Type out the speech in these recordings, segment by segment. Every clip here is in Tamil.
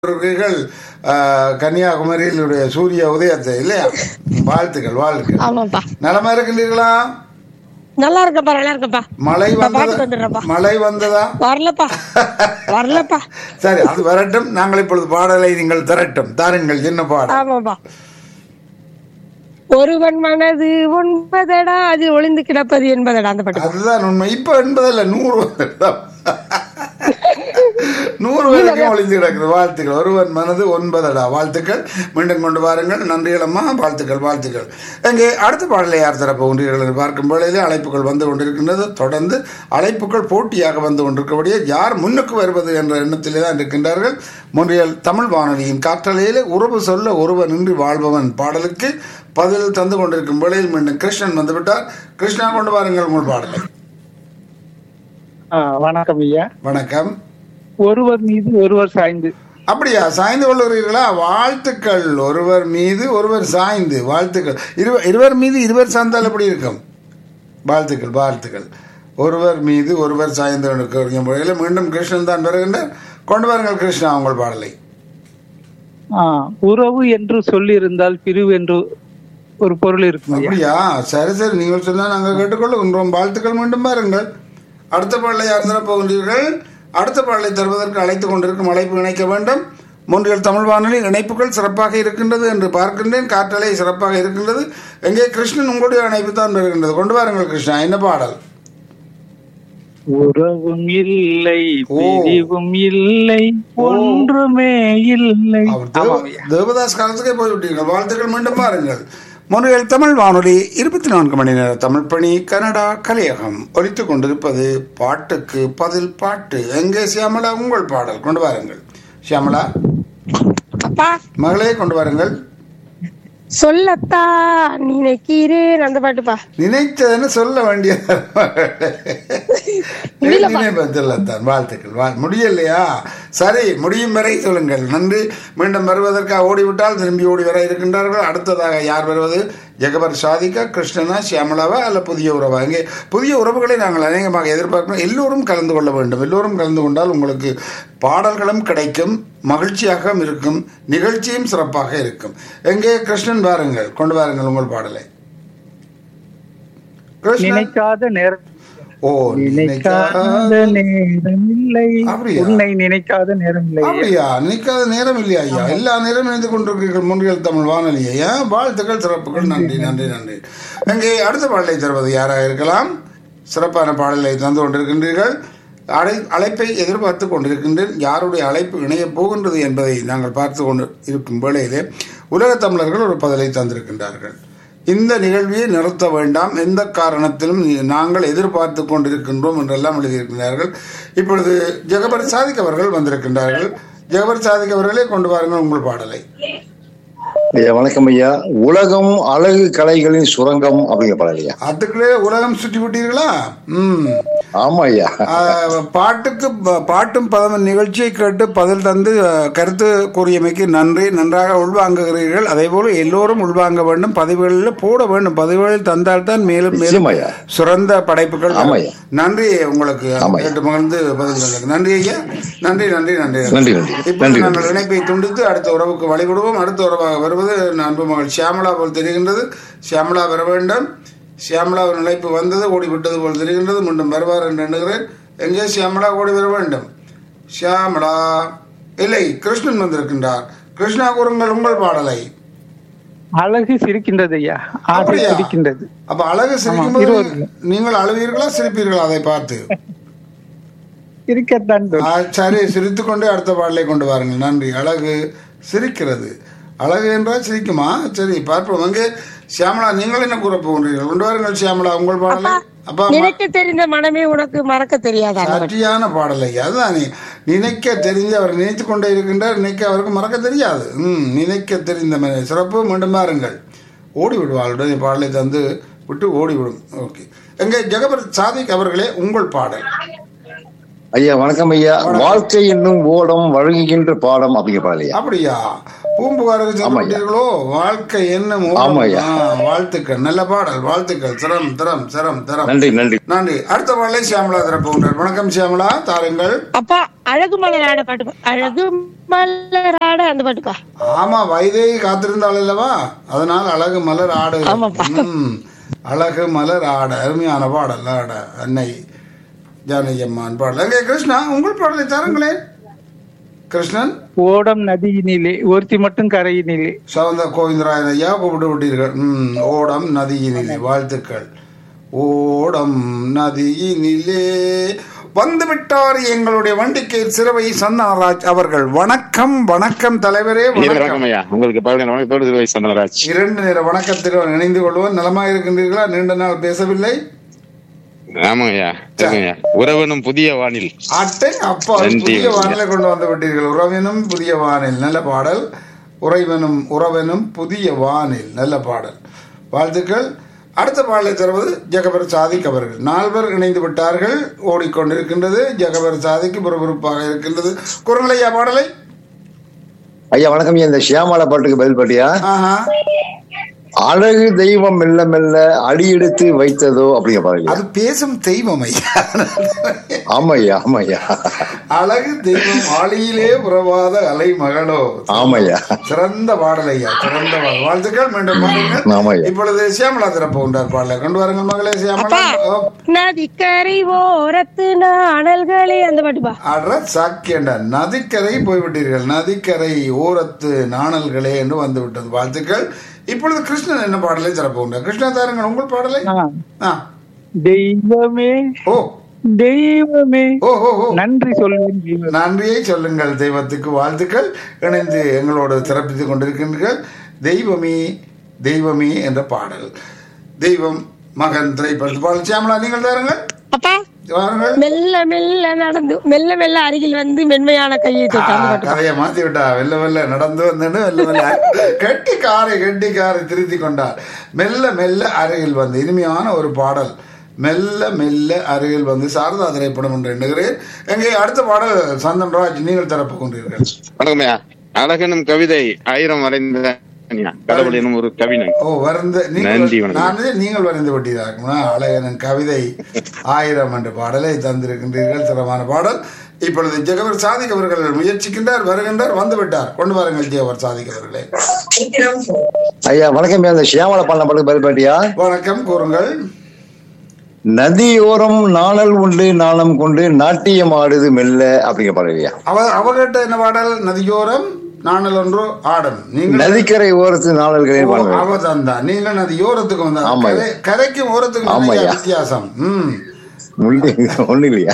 இருக்கிறீர்கள் ஆஹ், கன்னியாகுமரியிலுடைய சூரிய உதயத்தை இல்லையா வாழ்த்துக்கள் வாழ்த்துக்கள் ஆமாப்பா நலமா இருக்கின்றீர்களா நல்லா இருக்கப்பா நல்லா இருக்கப்பா மழை நான் பாட்டு வந்ததா வந்துடுறேன்ப்பா மழை வந்ததா வரலப்பா வரலப்பா சரி அது வரட்டும் நாங்கள் இப்பொழுது பாடலை நீங்கள் திரட்டும் தாருங்கள் என்ன பாடல் ஆமாப்பா ஒருவன் மனது ஒன்பதடா அது ஒளிந்து கிடப்பது என்பதடா அந்த பாட்டு அதுதான் உண்மை இப்ப என்பதில்ல நூறு வருடம். நூறு வரைக்கும் ஒளிந்து கிடக்குது வாழ்த்துக்கள் ஒருவன் மனது ஒன்பதடா வாழ்த்துக்கள் மீண்டும் கொண்டு வாருங்கள் நன்றிகள் அம்மா வாழ்த்துக்கள் வாழ்த்துக்கள் எங்கே அடுத்த பாடலை யார் தரப்பு ஒன்றீர்கள் என்று பார்க்கும் வேளையிலே அழைப்புகள் வந்து கொண்டிருக்கின்றது தொடர்ந்து அழைப்புகள் போட்டியாக வந்து கொண்டிருக்கபடியே யார் முன்னுக்கு வருவது என்ற எண்ணத்திலே தான் இருக்கின்றார்கள் முன்றியல் தமிழ் வானொலியின் காற்றலையிலே உறவு சொல்ல ஒருவன் நின்று வாழ்பவன் பாடலுக்கு பதில் தந்து கொண்டிருக்கும் வேளையில் மீண்டும் கிருஷ்ணன் வந்துவிட்டார் கிருஷ்ணா கொண்டு வாருங்கள் உங்கள் பாடலை ஆ, வணக்கம் ஐயா வணக்கம் ஒருவர் மீது ஒருவர் சாய்ந்து அப்படியா சாய்ந்து கொள்ளுகிறீர்களா வாழ்த்துக்கள் ஒருவர் மீது ஒருவர் சாய்ந்து வாழ்த்துக்கள் இருவர் இருவர் மீது இருவர் சாய்ந்தால் எப்படி இருக்கும் வாழ்த்துக்கள் வாழ்த்துக்கள் ஒருவர் மீது ஒருவர் சாய்ந்து கொண்டிருக்கிற முறையில் மீண்டும் கிருஷ்ணன் தான் வருகின்றார் கொண்டு வாருங்கள் கிருஷ்ணா உங்கள் பாடலை ஆ, உறவு என்று சொல்லியிருந்தால் பிரிவு என்று ஒரு பொருள் இருக்கும் ஐயா அப்படியா சரி சரி நீங்கள் சொன்னால் நாங்கள் கேட்டுக்கொள்ளுகின்றோம் வாழ்த்துக்கள் மீண்டும் பாருங்கள் அடுத்த பாடலை யார் தர போகின்றீர்கள் அடுத்த பாடலை தருவதற்கு அழைத்துக் கொண்டிருக்கும் அழைப்பு இணைக்க வேண்டும் மூன்றில் தமிழ் வானொலி இணைப்புகள் சிறப்பாக இருக்கின்றது என்று பார்க்கின்றேன் காற்றலை சிறப்பாக இருக்கின்றது எங்கே கிருஷ்ணன் உங்களுடைய இணைப்பு தான் வருகின்றது கொண்டு வாருங்கள் கிருஷ்ணா என்ன பாடல் உறவும் இல்லை ஓ. பிரிவும் இல்லை ஒன்றுமே இல்லை அவர் தேவ- தேவதாஸ் காலத்துக்கே போய்விட்டீர்கள் வாழ்த்துக்கள் மீண்டும் பாருங்கள் முறையில் தமிழ் வானொலி இருபத்தி நான்கு மணி நேர தமிழ் பணி கனடா கலையகம் ஒலித்துக் கொண்டிருப்பது பாட்டுக்கு பதில் பாட்டு எங்கே சியாமலா உங்கள் பாடல் கொண்டு வாருங்கள் சியாமலா அப்பா மகளே கொண்டு வாருங்கள் சொல்லத்தா நினைக்கிறேன் அந்த பாட்டுப்பா நினைத்ததுன்னு சொல்ல வேண்டிய நினைப்பதில்லைத்தான் வாழ்த்துக்கள் வா முடியலையா சரி முடியும் வரை சொல்லுங்கள் நன்றி மீண்டும் வருவதற்காக ஓடிவிட்டால் திரும்பி ஓடி வர இருக்கின்றார்கள் அடுத்ததாக யார் வருவது ஜெகபர் சாதிகா கிருஷ்ணனா சியாமலாவா அல்ல புதிய உறவா இங்கே புதிய உறவுகளை நாங்கள் அநேகமாக எதிர்பார்க்கிறோம் எல்லோரும் கலந்து கொள்ள வேண்டும் எல்லோரும் கலந்து கொண்டால் உங்களுக்கு பாடல்களும் கிடைக்கும் மகிழ்ச்சியாகவும் இருக்கும் நிகழ்ச்சியும் சிறப்பாக இருக்கும் எங்கே கிருஷ்ணன் வாருங்கள் கொண்டு வாருங்கள் உங்கள் பாடலை கிருஷ்ணன் நினைக்காத நேரம் ஓ நினைக்காத நினைக்காத நேரம் இல்லை அப்படியா? உன்னை நினைக்காத நேரம் இல்லை அப்படியா நினைக்காத நேரம் இல்லையா ஐயா எல்லா நேரம் நினைத்து கொண்டிருக்கிறீர்கள் முன்றியல் தமிழ் வானொலியை ஐயா வாழ்த்துக்கள் சிறப்புகள் நன்றி நன்றி நன்றி அங்கே அடுத்த பாடலை தருவது யாராக இருக்கலாம் சிறப்பான பாடலை தந்து கொண்டிருக்கின்றீர்கள் அழை அழைப்பை எதிர்பார்த்து கொண்டிருக்கின்றேன் யாருடைய அழைப்பு இணையப் போகின்றது என்பதை நாங்கள் பார்த்து கொண்டு இருக்கும் வேளையிலே உலகத் தமிழர்கள் ஒரு பதிலை தந்திருக்கின்றார்கள் இந்த நிகழ்வியை நிறுத்த வேண்டாம் எந்த காரணத்திலும் நீ- நாங்கள் எதிர்பார்த்து கொண்டிருக்கின்றோம் என்றெல்லாம் எழுதியிருக்கிறார்கள் இப்பொழுது ஜெகபர் சாதிக் அவர்கள் வந்திருக்கின்றார்கள் ஜெகபர் சாதிக் அவர்களே கொண்டு வாருங்கள் உங்கள் பாடலை ஐயா வணக்கம் ஐயா உலகம் அழகு கலைகளின் சுரங்கம் அப்படிங்கிற படம் ஐயா அதுக்குள்ளே உலகம் சுற்றி விட்டீர்களா ம் ஆமா ஐயா ஆஹ், பாட்டுக்கு ப- பாட்டும் பதம் நிகழ்ச்சியை கேட்டு பதில் தந்து ஆஹ், கருத்து கூறியமைக்கு நன்றி நன்றாக உள்வாங்குகிறீர்கள் அதே போல எல்லோரும் உள்வாங்க வேண்டும் பதிவுகளில் போட வேண்டும் பதிவுகளில் தந்தால்தான் மேலும் மேலும் நிச்சயம் ஐயா சிறந்த படைப்புகள் ஆமா ஐயா. நன்றி உங்களுக்கு ஆமா ஐயா. கேட்டு மகிழ்ந்து பதில் சொல்லுங்க நன்றி ஐயா நன்றி நன்றி நன்றி நன்றி, நன்றி. இப்போது நன்றி, நாங்கள் இணைப்பை துண்டித்து அடுத்த உறவுக்கு வழிவிடுவோம் அடுத்த உறவாக வருவது அன்பு மகள் சியாமலா போல் தெரிகின்றது சியாமலா வர வேண்டும் சியாமலா ஒரு நிலைப்பு வந்தது ஓடி விட்டது போல் தெரிகின்றது மீண்டும் வருவார் என்று எண்ணுகிறேன் எங்கே சியாமலா ஓடி வர வேண்டும் சியாமலா இல்லை கிருஷ்ணன் வந்திருக்கின்றார் கிருஷ்ணா கூறுங்கள் உங்கள் பாடலை அழகு சிரிக்கின்றது ஐயா ஆசை அப்படியா? சிரிக்கின்றது அப்ப அழகு சிரிக்கும் போது இருவருமே. நீங்கள் அழுவீர்களா சிரிப்பீர்களா அதை பார்த்து சிரிக்கத்தான் தோணும். ஆ, சரி சிரித்து கொண்டே அடுத்த பாடலை கொண்டு வாருங்கள் நன்றி அழகு சிரிக்கிறது அழகு என்றால் சிரிக்குமா சரி பார்ப்போம் அங்கே சியாமலா நீங்கள் என்ன கூற போகின்றீர்கள் கொண்டு வாருங்கள் சியாமலா உங்கள் பாடலை அப்பா அம்மா, நினைக்க தெரிந்த மனமே உனக்கு மறக்க தெரியாதா அந்த பாட்டு. சட்டியான பாடலை அதுதான் நீ நினைக்க தெரிஞ்சு அவர் நினைத்து கொண்டே இருக்கின்றார் நினைக்க அவருக்கு மறக்க தெரியாது ம் நினைக்க தெரிந்த மனிதன். சிறப்பு மீண்டும் பாருங்கள் ஓடி விடுவாள் உடனே பாடலை தந்து விட்டு ஓடிவிடும் ஓகே எங்கே ஜெகபர் சாதிக் அவர்களே உங்கள் பாடல் ஐயா வணக்கம் ஐயா வாழ்க்கை என்னும் ஓடம் வழங்குகின்ற பாடம் அப்படிங்கிற படம் ஐயா அப்படியா பூம்புகாருக்கு சென்று ஆமாய்யா. விட்டீர்களோ வாழ்க்கை என்ன மோகம். ஆமாய்யா. ஆ, வாழ்த்துக்கள் நல்ல பாடல் வாழ்த்துக்கள் சிரம் திறம் சிரம் திறம் நன்றி நன்றி நன்றி அடுத்த பாடலை சியாமலா தரப்போகின்றார் வணக்கம் சியாமலா தாருங்கள் அப்பா அழகு மலரான பாட்டு பா- அழகு மலராட அந்த பாட்டுப்பா ஆமா வைதேகி காத்திருந்தாள் அல்லவா அதனால் அழகு மலர் ஆடு ஆமாப்பா. ம். அழகு மலர் ஆட அருமையான பாடல் ஆட அன்னை ஜானகி அம்மான் பாடல் எங்கே கிருஷ்ணா உங்கள் பாடலை தருங்களேன் கிருஷ்ணன் ஓடம் நதியினிலே ஒருத்தி மட்டும் கரையினிலே சவுந்த கோவிந்தராயன் ஐயா கூப்பிட்டு விட்டீர்கள் ம் ஓடம் நதியினிலே வாழ்த்துக்கள் ஓடம் நதியினிலே வந்து விட்டார் எங்களுடைய வண்டிக்கு சிறுவை சந்தனராஜ் அவர்கள் வணக்கம் வணக்கம் தலைவரே ஐயா, வணக்கம் வணக்கம் ஐயா உங்களுக்கு பகுதி வணக்கத்தோடு திருவை சந்தனராஜ் இரண்டு நேர வணக்கத்தில் இணைந்து கொள்வோம் நலமாக இருக்கின்றீர்களா நீண்ட நாள் பேசவில்லை ஆமாங்க ஐயா சரிங்க ஐயா உறவனும் புதிய வானில் அட்டை அப்பா நன்றி. புதிய வானிலை கொண்டு வந்து விட்டீர்கள் உறவினும் புதிய வானில் நல்ல பாடல் உறைவனும் உறவனும் புதிய வானில் நல்ல பாடல் வாழ்த்துக்கள் அடுத்த பாடலை தருவது ஜெகபர் சாதிக் அவர்கள் நால்வர் இணைந்து விட்டார்கள் ஓடிக்கொண்டிருக்கின்றது ஜெகபர் சாதிக்கு புறப்புறுப்பாக இருக்கின்றது குரங்களையா பாடலை ஐயா வணக்கம் ஐயா இந்த ஷியாமாலா பாட்டுக்கு பதில் பாட்டியா ஆஹா அழகு தெய்வம் மெல்ல மெல்ல அடியெடுத்து வைத்ததோ அப்படிங்க பாருங்க அது பேசும் தெய்வம் ஐயா ஆமா ஐயா ஆமா ஐயா அழகு தெய்வம் ஆளியிலே உறவாத அலை மகளோ ஆமா ஐயா சிறந்த பாடல் ஐயா சிறந்த பாடல் வாழ்த்துக்கள் மீண்டும் பாருங்கள் ஆமா ஐயா இப்பொழுது சியாமலா திறப்பு உண்டார் பாடலை கொண்டு வாருங்கள் மகளே சியாமலா அப்பா. ஓ, நதிக்கரை ஓரத்து நாணல்களே அந்த பாட்டுப்பா அட சாக்கியண்டா நதிக்கரை போய்விட்டீர்கள் நதிக்கரை ஓரத்து நாணல்களே என்று வந்து விட்டது வாழ்த்துக்கள் இப்பொழுது கிருஷ்ணன் என்ன பாடலை திறப்பு உண்டார் கிருஷ்ணா தாருங்கள் உங்கள் பாடலை ஆ. ஆ தெய்வமே ஓ தெய்வமே ஓ ஓ ஓ நன்றி சொல்வேன் தெய்வமே. நன்றியை சொல்லுங்கள் தெய்வத்துக்கு வாழ்த்துக்கள் இணைந்து எங்களோடு சிறப்பித்துக் கொண்டிருக்கின்றீர்கள் தெய்வமே தெய்வமே என்ற பாடல் தெய்வம் மகன் திரைப்பட பாடல் சியாமலா நீங்கள் தாருங்கள் அப்பா வாருங்கள் மெல்ல மெல்ல நடந்து மெல்ல மெல்ல அருகில் வந்து மென்மையான கையை தொட்டு அந்த ஆ, பாட்டு கதையை மாத்தி விட்டா வெல்ல வெல்ல நடந்து வந்துன்னு வெல்ல வெல்ல கெட்டி காரை கெட்டி காரை திருத்தி கொண்டார் மெல்ல மெல்ல அருகில் வந்து இனிமையான ஒரு பாடல் மெல்ல மெல்ல அருகில் வந்து சாரதா திரைப்படம் என்று எண்ணுகிறேன் எங்கே அடுத்த பாடல் சந்தன் ராஜ் நீங்கள் தரப்பு கொண்டீர்கள் வணக்கம் ஐயா அழகனும் கவிதை ஆயிரம் வரைந்த ஐயா, கடவுள் எனும் ஒரு கவிஞன் ஓ வரைந்து நன்றி, நீங்கள் வணக்கம். நான் நினைச்சேன் நீங்கள் வரைந்து விட்டீர்களா அழகனன் கவிதை ஆயிரம் என்ற பாடலை தந்திருக்கின்றீர்கள் சிறமான பாடல் இப்பொழுது ஜெகவர் சாதிக் அவர்கள் முயற்சிக்கின்றார் வருகின்றார் வந்து விட்டார் கொண்டு வாருங்கள் ஜெகவர் சாதிக் அவர்களே ஐயா வணக்கம் ஐயா இந்த ஷியாமாலா பாடின பாட்டுக்கு பதில் பாட்டியா வணக்கம் கூறுங்கள் நதியோரம் நாணல் உண்டு நாணம் கொண்டு நாட்டியம் ஆடுது மெல்ல அப்படிங்க பாருங்க ஐயா அவ அவகிட்ட என்ன பாடல் நதியோரம் நாணல் ஒன்று ஆடும் நீங்கள் நதிக்கரை ஓரத்து நாணல்களே பாருங்க அவ தந்தா நீங்கள் நதியோரத்துக்கு வந்தா ஆமா. கரை கரைக்கும் ஓரத்துக்கு ஆமா, நிறைய ஐயா. வித்தியாசம் ம் ஒண்ணு இல்லையா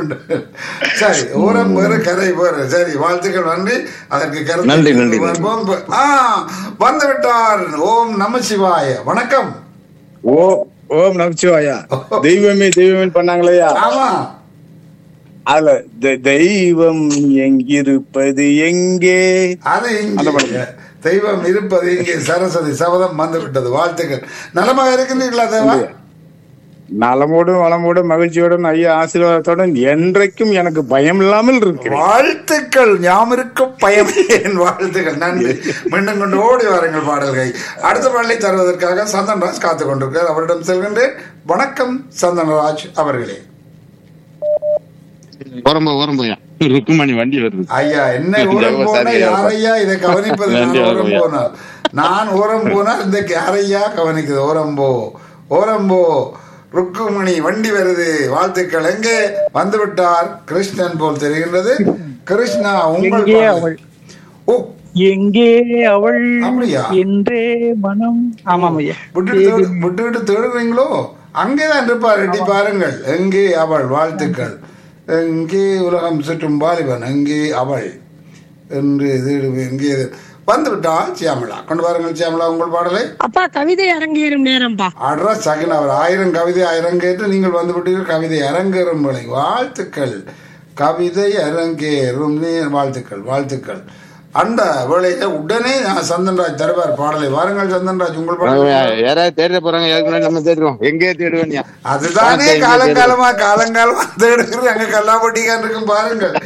சரி ஓரம் வேறு கரை வேறு சரி வாழ்த்துக்கள் நன்றி அதற்கு கருத்து நன்றி, நன்றி, வருவோம். ஆ வந்து விட்டார் ஓம் நம சிவாய வணக்கம் ஓ ஓம் நமச்சிவாயா தெய்வமே தெய்வமே பண்ணாங்களையா ஆமா அதுல தெ- தெய்வம் எங்கிருப்பது எங்கே அது அந்த இங்கே பாடல். தெய்வம் இருப்பது இங்கே சரஸ்வதி சபதம் வந்து விட்டது வாழ்த்துக்கள் நலமாக இருக்கின்றீர்களா தேவா நலமோடும் வளமோடும் மகிழ்ச்சியோடும் ஐயா ஆசீர்வாதத்தோடும் என்றைக்கும் எனக்கு பயம் இல்லாமல் இருக்கிறேன் வாழ்த்துக்கள் ஞாபகம் பயம் என் வாழ்த்துக்கள் நன்றி மீண்டும் கொண்டு ஓடி வாருங்கள் பாடல்கள் அடுத்த பாடலை தருவதற்காக சந்தன்ராஜ் காத்துக் கொண்டிருக்கிறார் அவரிடம் செல்கின்றேன் வணக்கம் சந்தனராஜ் அவர்களே ஓரம்போ ஓரம்போ ஐயா ருக்குமணி வண்டி வருது ஐயா என்ன ஓரம் போனா யாரையா இதை கவனிப்பது நான் நன்றி, ஓரம் ஐயா. போனால் நான் ஓரம் போனால் இந்த யாரையா கவனிக்குது ஓரம்போ ஓரம்போ ருக்குமணி வண்டி வருது வாழ்த்துக்கள் எங்கே வந்து விட்டார் கிருஷ்ணன் போல் தெரிகின்றது கிருஷ்ணா உங்கள் எங்கே பாடல். அவள்? ஓ எங்கே அவள் அப்படியா? என்றே மனம் ஆமாம் ஐயா விட்டுட்டு தேடு- விட்டுவிட்டு தேடுறீங்களோ அங்கேதான் இருப்பார் எட்டி பாருங்கள் எங்கே அவள் வாழ்த்துக்கள் எங்கே உலகம் சுற்றும் வாலிபன் எங்கே அவள் என்று தேடுவேன் எங்கே இது? வந்து விட்டால் சியாமலா கொண்டு பாருங்கள் சியாமலா உங்கள் பாடலை அப்பா கவிதை அரங்கேறும் நேரம்பா அட்ரா சகன் அவர் ஆயிரம் கவிதை அரங்கேற்று நீங்கள் வந்து விட்டீர்கள் கவிதை அரங்கேறும் வேலை வாழ்த்துக்கள் கவிதை அரங்கேறும் நே- வாழ்த்துக்கள் வாழ்த்துக்கள் அந்த வேலையில உடனே நான் சந்தன்ராஜ் தருவார் பாடலை வாருங்கள் சந்தன்ராஜ் உங்கள் வணக்கம் ஐயா. பாடலை யாராவது தேட போறாங்க அதுக்கு முன்னாடி நம்ம தேடுவோம் எங்கே தேடுவேன் ஐயா? அதுதானே பார்த்து எங்கே காலங்காலமா காலங்காலமா தேடுகிறது அங்க கல்லாப்பட்டிக்கான் இருக்கும் பாருங்கள்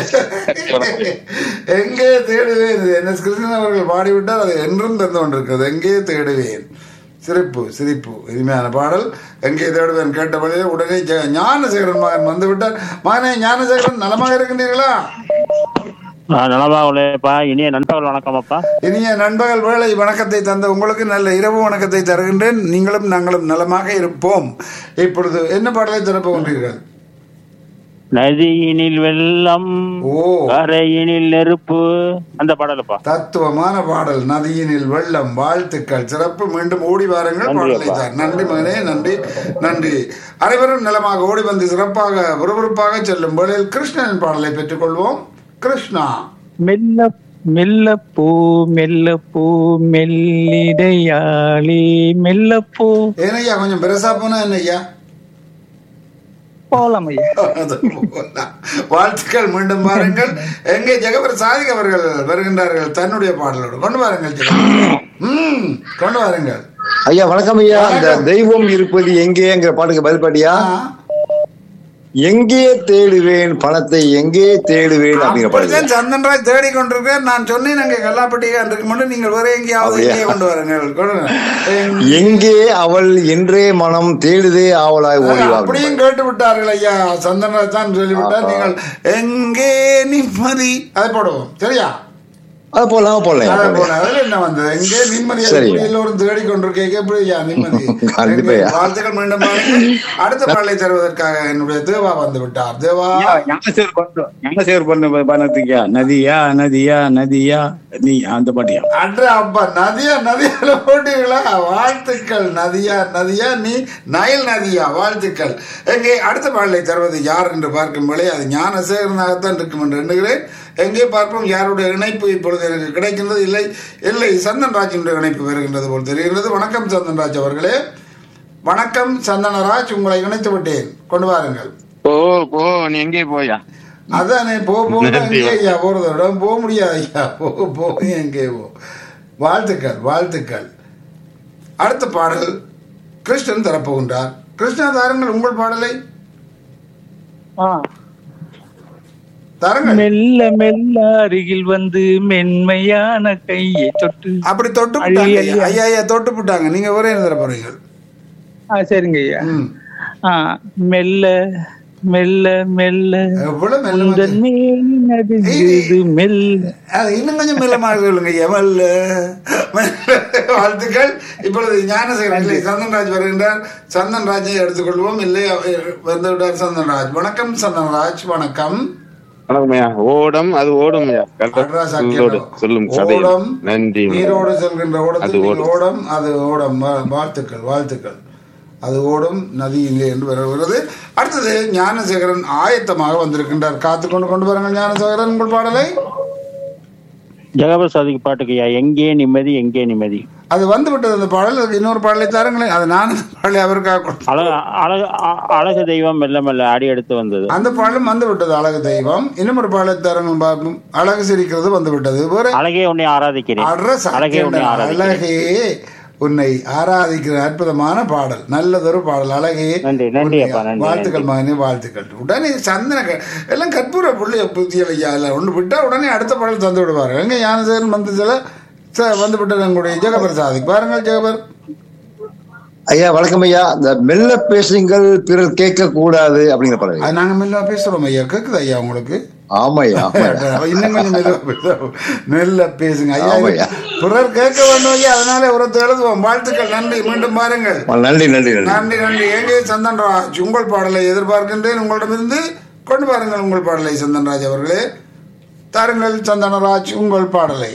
எங்கே தேடுவேன் என் எஸ் கிருஷ்ணன் அவர்கள் பாடிவிட்டால் அது என்றும் தந்து கொண்டிருக்கிறது எங்கே தேடுவேன் சிரிப்பு சிரிப்பு இனிமையான பாடல் எங்கே தேடுவேன் கேட்டபடியே உடனே ஜெ- ஞானசேகரன் மகன் வந்து விட்டார் மகனே ஞானசேகரன் நலமாக இருக்கின்றீர்களா நலமா உள்ளேப்பா இனிய நண்பர்கள் வணக்கம் அப்பா இனிய நண்பகல் வேளை வணக்கத்தை தந்த உங்களுக்கு நல்ல இரவு வணக்கத்தை தருகின்றேன் நீங்களும் நாங்களும் நலமாக இருப்போம் இப்பொழுது என்ன பாடலை திறப்பு கொண்டீர்கள் நதியினில் வெள்ளம் ஓ கரையினில் நெருப்பு அந்த பாடலப்பா தத்துவமான பாடல் நதியினில் வெள்ளம் வாழ்த்துக்கள் சிறப்பு மீண்டும் ஓடி வாருங்கள் நன்றி பாடலை அப்பா. தார் நன்றி மகனே நன்றி நன்றி அனைவரும் நலமாக ஓடி வந்து சிறப்பாக விறுவிறுப்பாக செல்லும் வேளையில் கிருஷ்ணனின் பாடலை பெற்றுக்கொள்வோம் கிருஷ்ணா மெல்ல மெல்ல போ மெல்ல போ மெல்லிடையாளி மெல்ல போ ஏனையா கொஞ்சம் பெருசா போனா என்னய்யா போலாம் ஐயா அது போலாம். வாழ்த்துக்கள் மீண்டும் பாருங்கள் எங்கே ஜெகபர் சாதிக் அவர்கள் வருகின்றார்கள் தன்னுடைய பாடலோடு கொண்டு வாருங்கள் ஜெகபர் ம் கொண்டு வாருங்கள் ஐயா வணக்கம் ஐயா அந்த தெய்வம் இருப்பது எங்கேங்கிற பாட்டுக்கு பதில் பாட்டியா ஆ, எங்கே தேடுவேன் பணத்தை எங்கே தேடுவேன் அப்படிங்கிற பாட்டு அப்படித்தான் சந்தன்ராஜ் தேடி கொண்டிருக்கேன் நான் சொன்னேன் அங்கே கல்லாப்பட்டிகா இருக்கு மட்டும் நீங்கள் வேற எங்கேயாவது அப்படியா? எங்கே கொண்டு வாருங்கள் கொண்டு வாருங்கள். எங்க- எங்கே அவள் என்றே மனம் தேடுதே ஆவலாய் அது ஓடிவா அப்படியும் கேட்டு விட்டார்கள் ஐயா சந்தன்ராஜ் தான் சொல்லிவிட்டார் நீங்கள் எங்கே நிம்மதி அதை போடுவோம் சரியா அது போடலாம் போடலாம் அதை போடலாம். போல அதுல என்ன வந்தது எங்கே நிம்மதி சரி. எப்படி எல்லோரும் தேடி கொண்டிருக்கீங்க எப்படி ஐயா நிம்மதி கண்டிப்பா. எங்கே? வாழ்த்துக்கள் மீண்டும் பாருங்கள். அடுத்த பாடலை தருவதற்காக என்னுடைய தேவா வந்து விட்டார் தேவா ஞானசேர் பண்ணு ஞானசேர் பண்ணு பண்ணதுக்கியா நதியா நதியா நதியா நீ அந்த பாட்டியா அன்ற அப்பா நதியா நதியால போட்டீங்களா வாழ்த்துக்கள் நதியா நதியா நீ நயல் நதியா வாழ்த்துக்கள் எங்கே அடுத்த பாடலை தருவது யார் என்று பார்க்கும் வேளை அது ஞானசேகரனாகத்தான் இருக்கும் என்று எண்ணுகிறேன் எங்கே பார்ப்போம் யாருடைய இணைப்பு இப்பொழுது எனக்கு கிடைக்கின்றது இல்லை இல்லை சந்தன்ராஜினுடைய இணைப்பு வருகின்றது போல் தெரிகிறது வணக்கம் சந்தன்ராஜ் அவர்களே வணக்கம் சந்தனராஜ் உங்களை இணைத்து விட்டேன் கொண்டு வாருங்கள் போ போ நீ எங்கே போயா அதானே போ போ நன்றி. எங்கே ஐயா போறது இடம் போக முடியாது ஐயா போ போ எங்கே போ வாழ்த்துக்கள் வாழ்த்துக்கள் அடுத்த பாடல் கிருஷ்ணன் தரப்போகின்றார் கிருஷ்ணா தாருங்கள் உங்கள் பாடலை ஆ. தாருங்கள் மெல்ல மெல்ல அருகில் வந்து மென்மையான கையை தொட்டு அப்படி தொட்டு அள்ளி, விட்டாங்க அள்ளி. ஐயா. ஐயா ஐயா தொட்டு விட்டாங்க நீங்க ஒரே தர போறீங்க ஆ சரிங்க ஐயா ம். ஆ மெல்ல மெல்ல மெல்ல எவ்வளவு மெல்ல உந்தன் மேனி நடுங்குது மெல்ல அது இன்னும் கொஞ்சம் மெல்லமாக சொல்லுங்க ஐயா மெல்ல மெல்ல. வாழ்த்துக்கள் இப்பொழுது ஞானசேகரன் இல்லை சந்தன்ராஜ் வருகின்றார் சந்தன்ராஜை எடுத்துக்கொள்வோம் இல்லை அவர் வந்து விட்டார் சந்தன்ராஜ் வணக்கம் சந்தன்ராஜ் வணக்கம் வணக்கம்யா ஓடம் அது ஓடும்யா அட்ரா சாக்கியம். சொல்லோடு சொல்லும் கதை ஓடம் நன்றி நீரோடு செல்கின்ற அது ஓடத்தில் நீங்கள் ஓடும். ஓடம் அது ஓடம் வா- வாழ்த்துக்கள் வாழ்த்துக்கள் அது ஓடும் நதி இங்கே என்று வருகிறது அடுத்தது ஞானசேகரன் ஆயத்தமாக வந்திருக்கின்றார் காத்து கொண்டு கொண்டு வாருங்கள் ஞானசேகரன் உங்கள் பாடலை ஜெகபர் சாதிக்கு பாட்டுக்குயா எங்கே நிம்மதி எங்கே நிம்மதி அது வந்து விட்டது அந்த பாடல் அதுக்கு இன்னொரு பாடலை தாருங்களேன் அது நான் அந்த பாடலை அவருக்காக கொடுத்தேன். அழகு அழகு அ- அழகு தெய்வம் மெல்ல மெல்ல அடி எடுத்து வந்தது அந்த பாடலும் வந்து விட்டது அழகு தெய்வம் இன்னும் ஒரு பாடலை தாருங்கள் பார்ப்போம் அழகு சிரிக்கிறது வந்து விட்டது வேற அழகே உன்னை ஆராதிக்கிறேன் அட்ரஸ் அழகே உன்னை ஆராதிக்கிறேன் அழகே உன்னை ஆராதிக்கிற அற்புதமான பாடல் நல்லதொரு பாடல் அழகே நன்றி, நன்றி உன்னை அப்பா, நன்றி, வாழ்த்துக்கள் மகனே வாழ்த்துக்கள் உடனே சந்தன க- எல்லாம் கற்பூர புள்ளி புத்திய ஐயா இல்லை ஒன்று விட்டா உடனே அடுத்த பாடல் தந்து விடுவார் எங்க ஞானசேகரன் வந்ததுல ச- வந்து விட்டது எங்களுடைய ஜெகபர் சாதிக் பாருங்கள் ஜெகபர் ஐயா வணக்கம் ஐயா இந்த மெல்ல பேசுங்கள் பிறர் கேட்க கூடாது அப்படிங்கிற பாடல் அது நாங்க மெல்ல பேசுறோம் ஐயா கேக்குது ஐயா உங்களுக்கு ஆமா ஐயா ஆமா ஐயா. இன்னும் கொஞ்சம் மெதுவா பேசுவோம். மெல்ல பேசுங்க ஐயா ஆமாய்யா. பிறர் கேட்க வேண்டும் ஐயா அதனால உரத்தை எழுதுவோம் வாழ்த்துக்கள் நன்றி மீண்டும் பாருங்கள் நன்றி நன்றி நன்றி நன்றி நன்றி எங்கே சந்தன்ராஜ் உங்கள் பாடலை எதிர்பார்க்கின்றேன் உங்களிடமிருந்து கொண்டு வாருங்கள் உங்கள் பாடலை சந்தன்ராஜ் அவர்களே தாருங்கள் சந்தனராஜ் உங்கள் பாடலை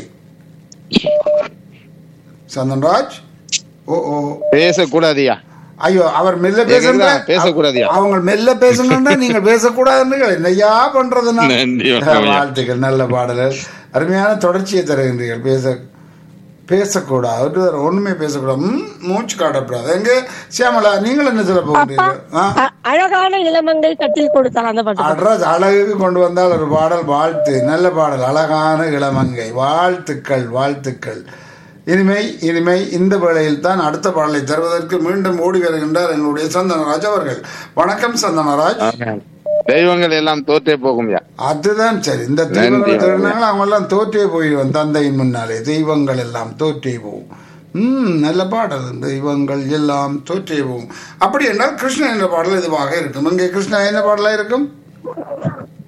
சந்தன்ராஜ் ஓ ஓ பேசக்கூடாதியா ஐயோ அவர் மெல்ல கேக்குதா? பேசுங்க பேசக்கூடாதுயா? அவங்க மெல்ல பேசணும்னா நீங்க பேசக்கூடாதுன்னு என்னையா பண்றதுன்னா நன்றி, வணக்கம் ஐயா. வாழ்த்துக்கள் நல்ல பாடலர் அருமையான தொடர்ச்சியை தருகின்றீர்கள் பேச பேசக்கூடாது ஒரு ஒண்ணுமே பேசக்கூடாது ம், மூச்சு காட்டக்கூடாது எங்க சியாமலா நீங்கள் என்ன சொல்ல போகிறீர்கள் ஆ? அ- அழகான இளமங்கை கட்டில் கொடுத்தால் அந்த பாட்டு அட்ரஸ் அழகுக்கு கொண்டு வந்தால் ஒரு பாடல் வாழ்த்து நல்ல பாடல் அழகான இளமங்கை வாழ்த்துக்கள் வாழ்த்துக்கள் இனிமை இனிமை இந்த வேளையில் தான் அடுத்த பாடலை தருவதற்கு மீண்டும் ஓடி வருகின்றார் எங்களுடைய சந்தனராஜ் அவர்கள் வணக்கம் சந்தனராஜ் தெய்வங்கள் எல்லாம் தோற்றே போகும்யா அதுதான் சரி இந்த நன்றி. தெய்வங்கள் திருநாங்கள் அவங்க எல்லாம் தோற்றே போயிடுவோம் தந்தையின் முன்னாலே தெய்வங்கள் எல்லாம் தோற்றே போகும் ம் நல்ல பாடல் தெய்வங்கள் எல்லாம் தோற்றே போகும் அப்படி என்றால் கிருஷ்ணன் என்ற பாடல் இதுவாக இருக்கும் இங்கே கிருஷ்ணா என்ன பாடலா இருக்கும்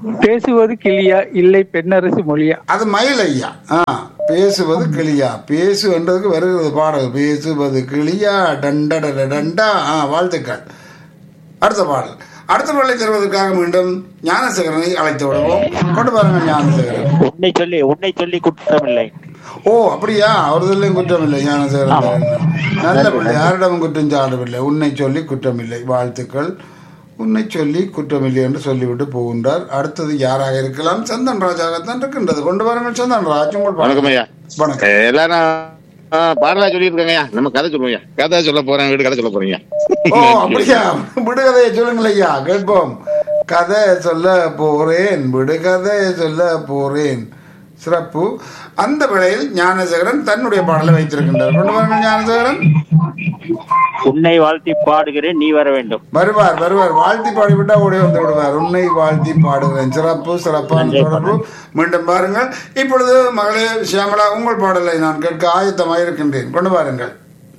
பேசுவது கிளியா இல்லை பெண்ணரசு மொழியா அது மயில் ஐயா ஆ பேசுவது கிளியா பேசு என்றதுக்கு வருகிறது பாடல் பேசுவது கிளியா டண்டட டண்டா ஆ வாழ்த்துக்கள் அடுத்த பாடல் அடுத்த பாடலை தருவதற்காக மீண்டும் ஞானசேகரனை அழைத்து விடுவோம் கொண்டு பாருங்க ஞானசேகரன் உன்னை சொல்லி உன்னை சொல்லி குற்றமில்லை ஓ அப்படியா அவரதிலும் குற்றம் இல்லை ஞானசேகரன் நல்ல பிள்ளை யாரிடமும் குற்றம் சாடவில்லை உன்னை சொல்லி குற்றமில்லை வாழ்த்துக்கள் உன்னை சொல்லி குற்றமில்லை என்று சொல்லிவிட்டு போகின்றார் அடுத்தது யாராக இருக்கலாம் சந்தன் ராஜாகத்தான் இருக்கின்றது கொண்டு வாருங்கள் சந்தன் ராஜ் உங்கள் பாடல். வணக்கம் ஐயா வணக்கம் அஹ் எல்லாரும் ஆ, பாடலா சொல்லியிருக்காங்கய்யா நம்ம கதை சொல்லுவோம் கதை சொல்ல போறேன் வீடு கதை சொல்ல போறீங்க ஓ அப்படியா விடுகதையை சொல்லுங்கள் ஐயா கேட்போம் கதை சொல்ல போறேன் விடுகதை சொல்ல போறேன் சிறப்பு அந்த வேளையில் ஞானசேகரன் தன்னுடைய பாடலை வைத்திருக்கின்றார் கொண்டு வாருங்கள் ஞானசேகரன் உன்னை வாழ்த்தி பாடுகிறேன் நீ வர வேண்டும் வருவார் வருவார் வாழ்த்தி பாடிவிட்டா ஓடி வந்து விடுவார் உன்னை வாழ்த்தி பாடுகிறேன் சிறப்பு சிறப்பான தொடர்பு மீண்டும் பாருங்கள் இப்பொழுது மகளே சியாமலா உங்கள் பாடலை நான் கேட்க ஆயத்தமாக இருக்கின்றேன் கொண்டு வாருங்கள்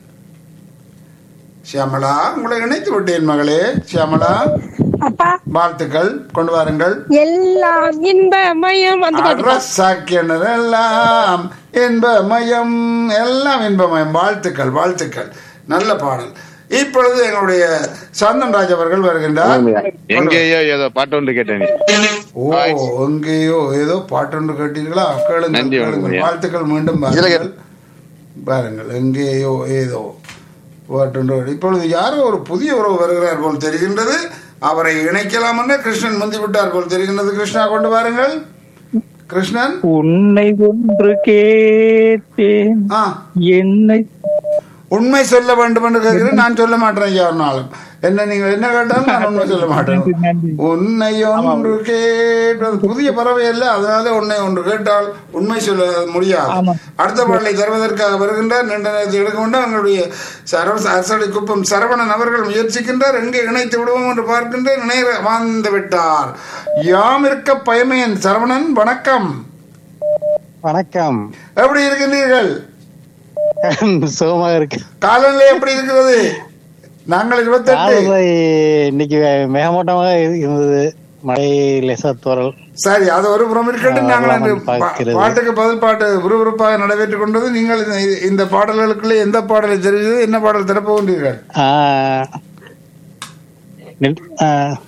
சியாமலா உங்களை இணைத்து விட்டேன் மகளே சியாமலா அப்பா வாழ்த்துக்கள் கொண்டு வாருங்கள் எல்லாம் இன்பமயம் அந்த பாட்டு அரசாக்கியனர் எல்லாம் இன்பமயம் எல்லாம் இன்பமயம் வாழ்த்துக்கள் வாழ்த்துக்கள் நல்ல பாடல் இப்பொழுது எங்களுடைய சந்தன் ராஜ் அவர்கள் வருகின்றார் எங்கேயோ ஏதோ பாட்டு ஒன்று கேட்டேன் ஓ எங்கேயோ ஏதோ பாட்டொன்று கேட்டீர்களா கேளுங்கள் நன்றி, கேளுங்கள். வணக்கம். வாழ்த்துக்கள் மீண்டும் பாருங்கள் பாருங்கள் எங்கேயோ ஏதோ பாட்டொன்று இப்பொழுது யாரோ ஒரு புதிய உறவு வருகிறார் போல் தெரிகின்றது அவரை இணைக்கலாம் என கிருஷ்ணன் முந்தி விட்டார் போல் தெரிகின்றது கிருஷ்ணா கொண்டு வாருங்கள் கிருஷ்ணன் உன்னை ஒன்று கேட்டேன் ஆ என்னை உண்மை சொல்ல வேண்டும் என்று கேட்கிறேன் நான் சொல்ல மாட்டேன் ஐயா ஒரு நாளும் என்ன நீங்க என்ன கேட்டாலும் நான் உண்மை சொல்ல மாட்டேன் உன்னை ஒன்று கேட்டது புதிய பறவை அல்ல அதனால உன்னை ஒன்று கேட்டால் உண்மை சொல்ல முடியாது அடுத்த பாடலை தருவதற்காக வருகின்றார் நீண்ட நேரத்தை எடுக்க வேண்டாம் எங்களுடைய சரவ அரசடி குப்பம் சரவணன் அவர்கள் முயற்சிக்கின்றார் எங்கே இணைத்து விடுவோம் என்று பார்க்கின்ற இணைய வாழ்ந்து விட்டார் யாம் இருக்க பயமேன் சரவணன் வணக்கம் வணக்கம் எப்படி இருக்கின்றீர்கள் சுகமாக இருக்கு காலநிலை எப்படி இருக்கிறது நாங்கள் இருபத்தெட்டு காலநிலை இன்னைக்கு மேகமூட்டமாக இருந்தது மழை லேசா தோறல் சரி அது ஒரு புறம் இருக்கட்டும் ஆ, நாங்கள் அந்த வரலாறு பா- பார்க்கிறது. பாட்டுக்கு பதில் பாட்டு விறுவிறுப்பாக நடைபெற்றுக் கொண்டது நீங்கள் இந்த- இந்த பாடல்களுக்குள்ளே எந்த பாடலை தெரிவித்தது என்ன பாடல் திறப்ப கொண்டீர்கள் ஆ, நெல்- ஆ,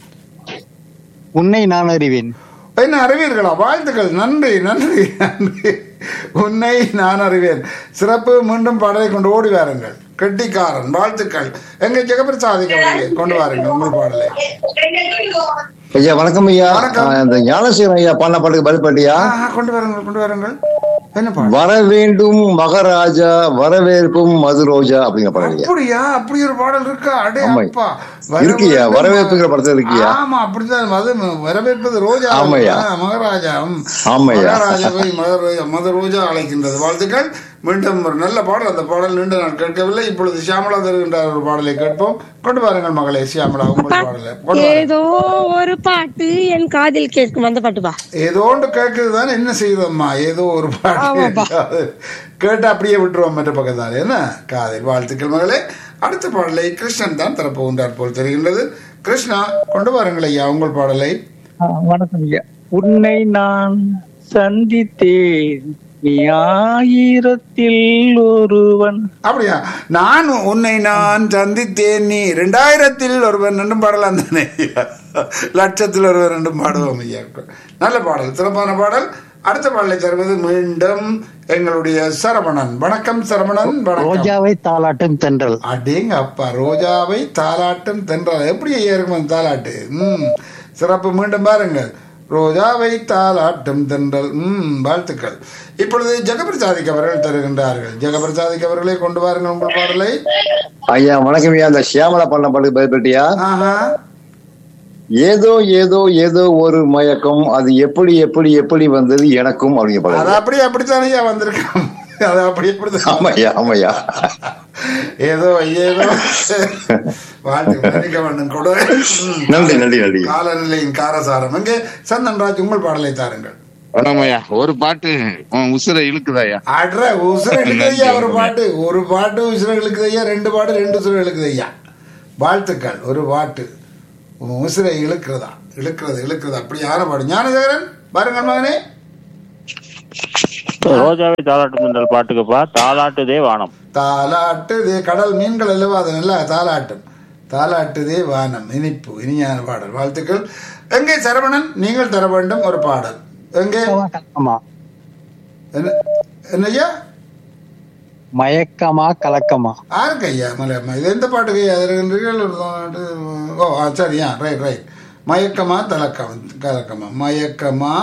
உன்னை நான் அறிவேன் என்ன அறிவீர்களா வாழ்த்துக்கள் நன்றி நன்றி நன்றி உன்னை நான் அறிவேன் சிறப்பு மீண்டும் பாடலை கொண்டு ஓடி வாருங்கள் கெட்டிக்காரன் வாழ்த்துக்கள் எங்க ஜெகபிரசாதிக்கு அவர்களே கொண்டு வாருங்கள் உங்கள் பாடலை ஐயா வணக்கம் ஐயா வணக்கம். ஆ, இந்த ஞானசேகரன் ஐயா பாடின பாட்டுக்கு பதில் பாட்டியா ஆ, ஆ, கொண்டு வாருங்கள் கொண்டு வாருங்கள் என்ன பாடல் வர வேண்டும் மகாராஜா வரவேற்பும் மதுரோஜா அப்படிங்கிற பாடல் ஐயா அப்படியா அப்படி ஒரு பாடல் இருக்கா அடே ஆமா. அப்பா இருக்கியா? வரவேற்புங்கிற படத்துல இருக்கியா? ஆமா அப்படிதான் அது வரவேற்பது ரோஜா ஆமாய்யா. ஆ, மகாராஜா ம். ஆமாய்யா. மகாராஜாவை மதர் மத ரோஜா அழைக்கின்றது வாழ்த்துக்கள் மீண்டும் ஒரு நல்ல பாடல் அந்த பாடல் நீண்ட நான் கேட்கவில்லை இப்பொழுது சியாமலா தருகின்ற ஒரு பாடலை கேட்போம் கொண்டு வாருங்கள் மகளே சியாமலா உங்கள் பாடலை கொண்டு வாருங்கள். ஏதோ ஒரு பாட்டு என் காதில் கேட்கும் அந்த பாட்டு பா ஏதோ ஒன்று கேட்குது தான் என்ன செய்யுதம்மா ஏதோ ஒரு ஆமாப்பா. பாட்டு கேட்டு அப்படியே விட்டுருவோம் மற்ற பக்கத்தால் என்ன காதல் வாழ்த்துக்கள் மகளே அடுத்த பாடலை கிருஷ்ணன் தான் தரப்போகின்றார் போல் தெரிகின்றது கிருஷ்ணா கொண்டு வாருங்கள் ஐயா உங்கள் பாடலை ஆ, வணக்கம் ஐயா உன்னை நான் சந்தித்தேன் நீ ஆயிரத்தில் ஒருவன் அப்படியா நான் உன்னை நான் சந்தித்தேன் நீ ரெண்டாயிரத்தில் ஒருவன் ரெண்டும் பாடலாம் தானே ஐயா லட்சத்தில் ஒருவன் ரெண்டும் பாடுவோம் ஐயா நல்ல பாடல் சிறப்பான பாடல் அடுத்த பாடலை தருவது மீண்டும் எங்களுடைய சரவணன் வணக்கம் சரவணன் வணக்கம் ரோஜாவை தாளாட்டும் தென்றல் அடேங்க அப்பா ரோஜாவை தாலாட்டும் தென்றால் எப்படி ஐயா இருக்கும் அந்த தாலாட்டு ம் சிறப்பு மீண்டும் பாருங்கள் ரோஜாவை தாலாட்டும் தென்றல் ம் வாழ்த்துக்கள் இப்பொழுது ஜெகபிரசாதிக் அவர்கள் தருகின்றார்கள் ஜெகபிரசாதிக் அவர்களே கொண்டு வாருங்கள் உங்கள் பாடலை ஐயா வணக்கம் ஐயா இந்த சியாமலா பாடின பாட்டுக்கு பதில் பாட்டியா ஆஹா ஏதோ ஏதோ ஏதோ ஒரு மயக்கம் அது எப்படி எப்படி எப்படி வந்தது எனக்கும் அப்படிங்கிற அது பாடல் அப்படி அப்படித்தானே ஐயா வந்திருக்கோம் அது அப்படி அப்படித்தான் ஆமாய்யா ஆமாய்யா ஏதோ ஏதோ வாழ்த்து மன்னிக்க வேண்டும் கூட ம். நன்றி நன்றி நன்றி காலநிலையின் காரசாரம் எங்கே சந்தன்ராஜ் உங்கள் பாடலை தாருங்கள் வணக்கம்யா ஒரு பாட்டு உன் உசுரை இழுக்குதாயா அட்ர உசுர இழுக்குதையா ஒரு பாட்டு ஒரு பாட்டு உசுர இழுக்குதையா ரெண்டு பாட்டு ரெண்டு உசுர இழுக்குதையா வாழ்த்துக்கள் ஒரு பாட்டு உசிரை இழுக்கிறதா இழுக்கிறது இழுக்கிறது அப்படி யாரை பாடு ஞானசேகரன் பாருங்கள் மகனே ரோஜாவை தாலாட்டு தென்றல் பாட்டுக்குப்பா தாலாட்டுதே வானம் தாலாட்டுதே கடல் மீன்கள் அல்லவா அது நல்லா தாலாட்டும் தாலாட்டுதே வானம் இனிப்பு இனியான பாடல் வாழ்த்துக்கள் எங்கே சரவணன் நீங்கள் தர வேண்டும் ஒரு பாடல் எங்கே ஆமா என்ன என்னய்யா மயக்கமா கலக்கமா யாருக்கு ஐயா மலையம்மா இது எந்த பாட்டுக்கு ஐயா அதில் இருக்கின்றீர்கள் ஒரு பாட்டு. ஓ ஆ சரியா ரைட் ரைட் மயக்கமா தலக்கம் கலக்கமா மயக்கமா